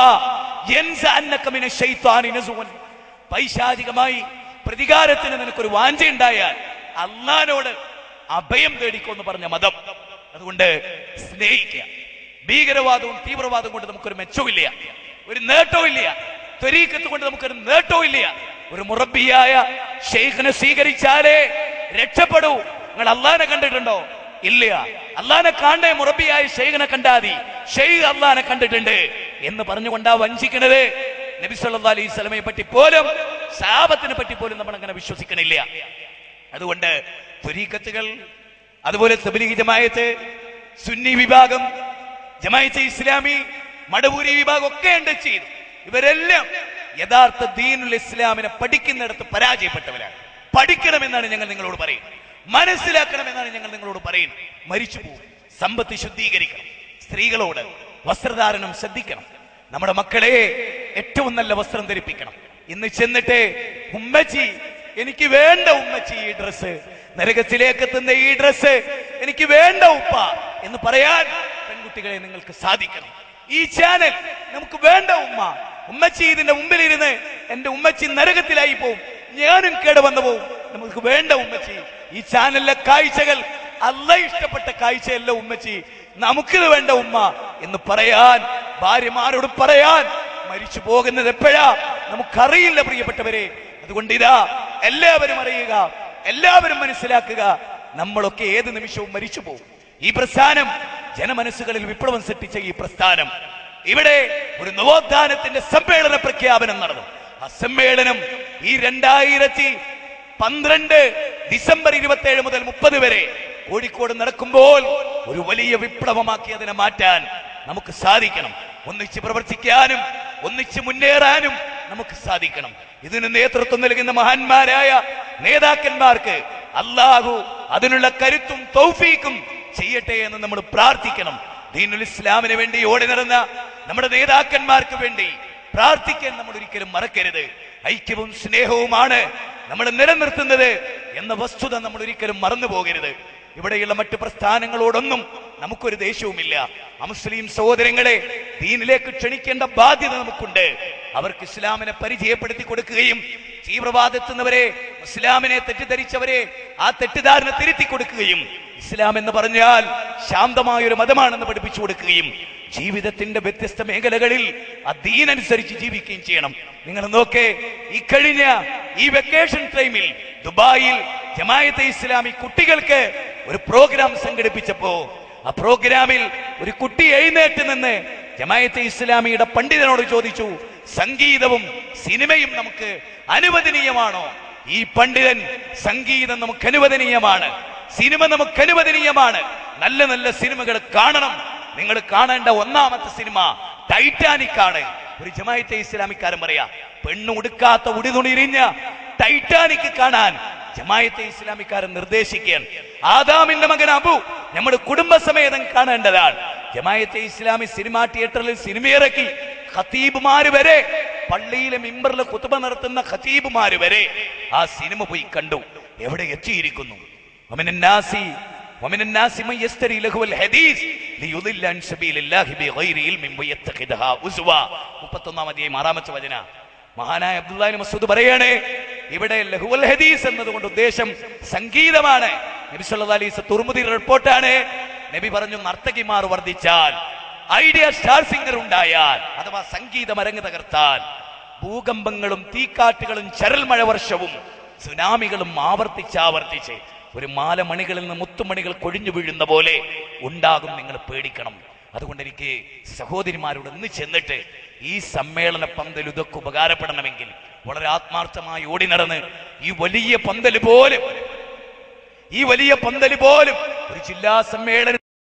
യൻസഅന്നക മിന ശൈത്വാനി നസുവൻ. പൈശാചികമായി പ്രതികാരത്തിന് നിനക്കൊരു വാഞ്ചയുണ്ടായാൽ അള്ളാനോട് അഭയം തേടിക്കോന്ന് പറഞ്ഞ മതം അതുകൊണ്ട് സ്നേഹിക്കുക ഭീകരവാദവും തീവ്രവാദവും കൊണ്ട് നമുക്കൊരു മെച്ചമില്ല ഒരു നേട്ടവും ഇല്ല ത്വരീക്കത്ത് കൊണ്ട് നമുക്കൊരു നേട്ടവും ഇല്ല ഒരു മുറബിയായ ഷെയ്ഖിനെ സ്വീകരിച്ചാലേ രക്ഷപ്പെടൂ നിങ്ങൾ അള്ളാനെ കണ്ടിട്ടുണ്ടോ ഇല്ല അള്ളാനെ കാണേ മുറബിയായ ഷെയ്ഖിനെ കണ്ടാതി ഷെയ്ഖ് അള്ളാനെ കണ്ടിട്ടുണ്ട് എന്ന് പറഞ്ഞുകൊണ്ടാ വഞ്ചിക്കണത് നബി സല്ലല്ലാഹു അലൈഹി സ്വലമയെ പറ്റി പോലും സാപത്തിനെ പറ്റി പോലും നമ്മൾ അങ്ങനെ വിശ്വസിക്കണില്ല അതുകൊണ്ട് ത്വരീക്കത്തുകൾ അതുപോലെ തബ്ലീഗ് ജമായത്ത് സുന്നി വിഭാഗം ജമായത്ത് ഇസ്ലാമി മടവൂരി വിഭാഗം ഒക്കെ ഉണ്ട് ചെയ്തു ഇവരെല്ലാം യഥാർത്ഥ ദീനുൽ ഇസ്ലാമിനെ പഠിക്കുന്നിടത്ത് പരാജയപ്പെട്ടവരാണ് പഠിക്കണമെന്നാണ് ഞങ്ങൾ നിങ്ങളോട് പറയുന്നത് മനസ്സിലാക്കണമെന്നാണ് ഞങ്ങൾ നിങ്ങളോട് പറയുന്നത് മരിച്ചു പോകും സമ്പത്ത് ശുദ്ധീകരിക്കണം സ്ത്രീകളോട് വസ്ത്രധാരണം ശ്രദ്ധിക്കണം നമ്മുടെ മക്കളെ ഏറ്റവും നല്ല വസ്ത്രം ധരിപ്പിക്കണം ഇന്ന് ചെന്നിട്ട് ഉമ്മച്ചി എനിക്ക് വേണ്ട ഉമ്മച്ചി ഈ ഡ്രസ്സ് നരകത്തിലേക്ക് എത്തുന്ന ഈ ഡ്രസ്സ് എനിക്ക് വേണ്ട ഉപ്പ എന്ന് പറയാൻ പെൺകുട്ടികളെ നിങ്ങൾക്ക് സാധിക്കണം ഈ ചാനൽ നമുക്ക് വേണ്ട ഉമ്മ ഉമ്മച്ചി ഇതിന്റെ മുമ്പിലിരുന്ന് എന്റെ ഉമ്മച്ചി നരകത്തിലായി പോവും ഞാനും കേടുവന്നു പോവും നമുക്ക് വേണ്ട ഉമ്മച്ചി ഈ ചാനലിലെ കാഴ്ചകൾ അല്ല ഇഷ്ടപ്പെട്ട കാഴ്ചയല്ല ഉമ്മച്ചി നമുക്കിത് വേണ്ട ഉമ്മ എന്ന് പറയാൻ ഭാര്യമാരോട് പറയാൻ മരിച്ചു പോകുന്നത് എപ്പോഴാ നമുക്കറിയില്ല പ്രിയപ്പെട്ടവരെ അതുകൊണ്ട് ഇതാ എല്ലാവരും അറിയുക എല്ലാവരും മനസ്സിലാക്കുക നമ്മളൊക്കെ ഏത് നിമിഷവും മരിച്ചു പോകും ഈ പ്രസ്ഥാനം ജനമനസ്സുകളിൽ വിപ്ലവം സൃഷ്ടിച്ച ഈ പ്രസ്ഥാനം ഇവിടെ ഒരു നവോത്ഥാനത്തിന്റെ സമ്മേളന പ്രഖ്യാപനം നടന്നു ആ സമ്മേളനം ഈ രണ്ടായിരത്തി പന്ത്രണ്ട് ഡിസംബർ ഇരുപത്തി ഏഴ് മുതൽ മുപ്പത് വരെ കോഴിക്കോട് നടക്കുമ്പോൾ ഒരു വലിയ വിപ്ലവമാക്കി അതിനെ മാറ്റാൻ നമുക്ക് സാധിക്കണം ഒന്നിച്ച് പ്രവർത്തിക്കാനും ഒന്നിച്ച് മുന്നേറാനും നമുക്ക് സാധിക്കണം ഇതിന് നേതൃത്വം നൽകുന്ന മഹാന്മാരായ നേതാക്കന്മാർക്ക് അള്ളാഹു അതിനുള്ള കരുത്തും തൗഫീക്കും ചെയ്യട്ടെ എന്ന് നമ്മൾ പ്രാർത്ഥിക്കണം ദീനുൽ ഇസ്ലാമിന് വേണ്ടി ഓടി നടന്ന നമ്മുടെ നേതാക്കന്മാർക്ക് വേണ്ടി പ്രാർത്ഥിക്കാൻ നമ്മൾ ഒരിക്കലും മറക്കരുത് ഐക്യവും സ്നേഹവുമാണ് നമ്മൾ നിലനിർത്തുന്നത് എന്ന വസ്തുത നമ്മൾ ഒരിക്കലും മറന്നു പോകരുത് ഇവിടെയുള്ള മറ്റു പ്രസ്ഥാനങ്ങളോടൊന്നും നമുക്കൊരു ദേഷ്യവുമില്ല അമുസ്ലിം സഹോദരങ്ങളെ ദീനിലേക്ക് ക്ഷണിക്കേണ്ട ബാധ്യത നമുക്കുണ്ട് അവർക്ക് ഇസ്ലാമിനെ പരിചയപ്പെടുത്തി കൊടുക്കുകയും തീവ്രവാദെത്തുന്നവരെ ഇസ്ലാമിനെ തെറ്റിദ്ധരിച്ചവരെ ആ തെറ്റിദ്ധാരണ തിരുത്തി കൊടുക്കുകയും ഇസ്ലാം എന്ന് പറഞ്ഞാൽ ശാന്തമായ ഒരു മതമാണെന്ന് പഠിപ്പിച്ചു കൊടുക്കുകയും ജീവിതത്തിന്റെ വ്യത്യസ്ത മേഖലകളിൽ അധീനനുസരിച്ച് ജീവിക്കുകയും ചെയ്യണം നിങ്ങൾ നോക്കേ ഈ കഴിഞ്ഞ ഈ വെക്കേഷൻ ടൈമിൽ ദുബായിൽ ജമായത്തെ ഇസ്ലാമി കുട്ടികൾക്ക് ഒരു പ്രോഗ്രാം സംഘടിപ്പിച്ചപ്പോ ആ പ്രോഗ്രാമിൽ ഒരു കുട്ടി എഴുന്നേറ്റ് നിന്ന് ജമായത്തെ ഇസ്ലാമിയുടെ പണ്ഡിതനോട് ചോദിച്ചു സംഗീതവും സിനിമയും നമുക്ക് അനുവദനീയമാണോ ഈ പണ്ഡിതൻ സംഗീതം നമുക്ക് അനുവദനീയമാണ് സിനിമ നമുക്ക് അനുവദനീയമാണ് നല്ല നല്ല സിനിമകൾ കാണണം നിങ്ങൾ കാണേണ്ട ഒന്നാമത്തെ സിനിമ ടൈറ്റാനിക് ആണ് ഒരു ജമായത്തെ ഇസ്ലാമിക്കാരൻ പറയാ പെണ്ണു ഉടുക്കാത്ത ഉടിതുണിരിഞ്ഞ ടൈറ്റാനിക് കാണാൻ ജമായത്തെ ഇസ്ലാമിക്കാരൻ നിർദ്ദേശിക്കുകയാണ് ആദാമിന്റെ മകൻ അബു നമ്മുടെ കുടുംബസമേതം കാണേണ്ടതാണ് ജമായത്തെ ഇസ്ലാമി സിനിമാ തിയേറ്ററിൽ സിനിമയിറക്കി ഖത്തീബുമാര് വരെ പള്ളിയിലെ മിമ്പറിലെ കുത്തുബ നടത്തുന്ന ഖത്തീബുമാര് വരെ ആ സിനിമ പോയി കണ്ടു എവിടെ എത്തിയിരിക്കുന്നു ومن الناس ومن الناس من يشتري لهو الحديث ليضل عن سبيل الله بغير علم ويتخذها هزوا 31 അധ്യായം ആറാമത്തെ വചന മഹാനായ അബ്ദുല്ലാഹി മസൂദ് പറയാണ് ഇവിടെ ലഹുവൽ ഹദീസ് എന്നതുകൊണ്ട് ഉദ്ദേശം സംഗീതമാണ് നബി സല്ലല്ലാഹു അലൈഹി വസല്ലം തുർമുദി റിപ്പോർട്ടാണ് നബി പറഞ്ഞു നർത്തകിമാർ വർദ്ധിച്ചാൽ ഐഡിയ സ്റ്റാർ സിംഗർ ഉണ്ടായാൽ അഥവാ സംഗീതം അരങ്ങ് തകർത്താൽ ഭൂകമ്പങ്ങളും തീക്കാറ്റുകളും ചരൽ മഴ വർഷവും സുനാമികളും ആവർത്തിച്ച് ആവർത്തിച്ച് ഒരു മാലമണികളിൽ നിന്ന് മുത്തുമണികൾ കൊഴിഞ്ഞു വീഴുന്ന പോലെ ഉണ്ടാകും നിങ്ങൾ പേടിക്കണം അതുകൊണ്ട് എനിക്ക് സഹോദരിമാരോട് ഒന്ന് ചെന്നിട്ട് ഈ സമ്മേളന പന്തൽ ഇതൊക്കെ ഉപകാരപ്പെടണമെങ്കിൽ വളരെ ആത്മാർത്ഥമായി ഓടി നടന്ന് ഈ വലിയ പന്തൽ പോലും ഈ വലിയ പന്തൽ പോലും ഒരു ജില്ലാ സമ്മേളനം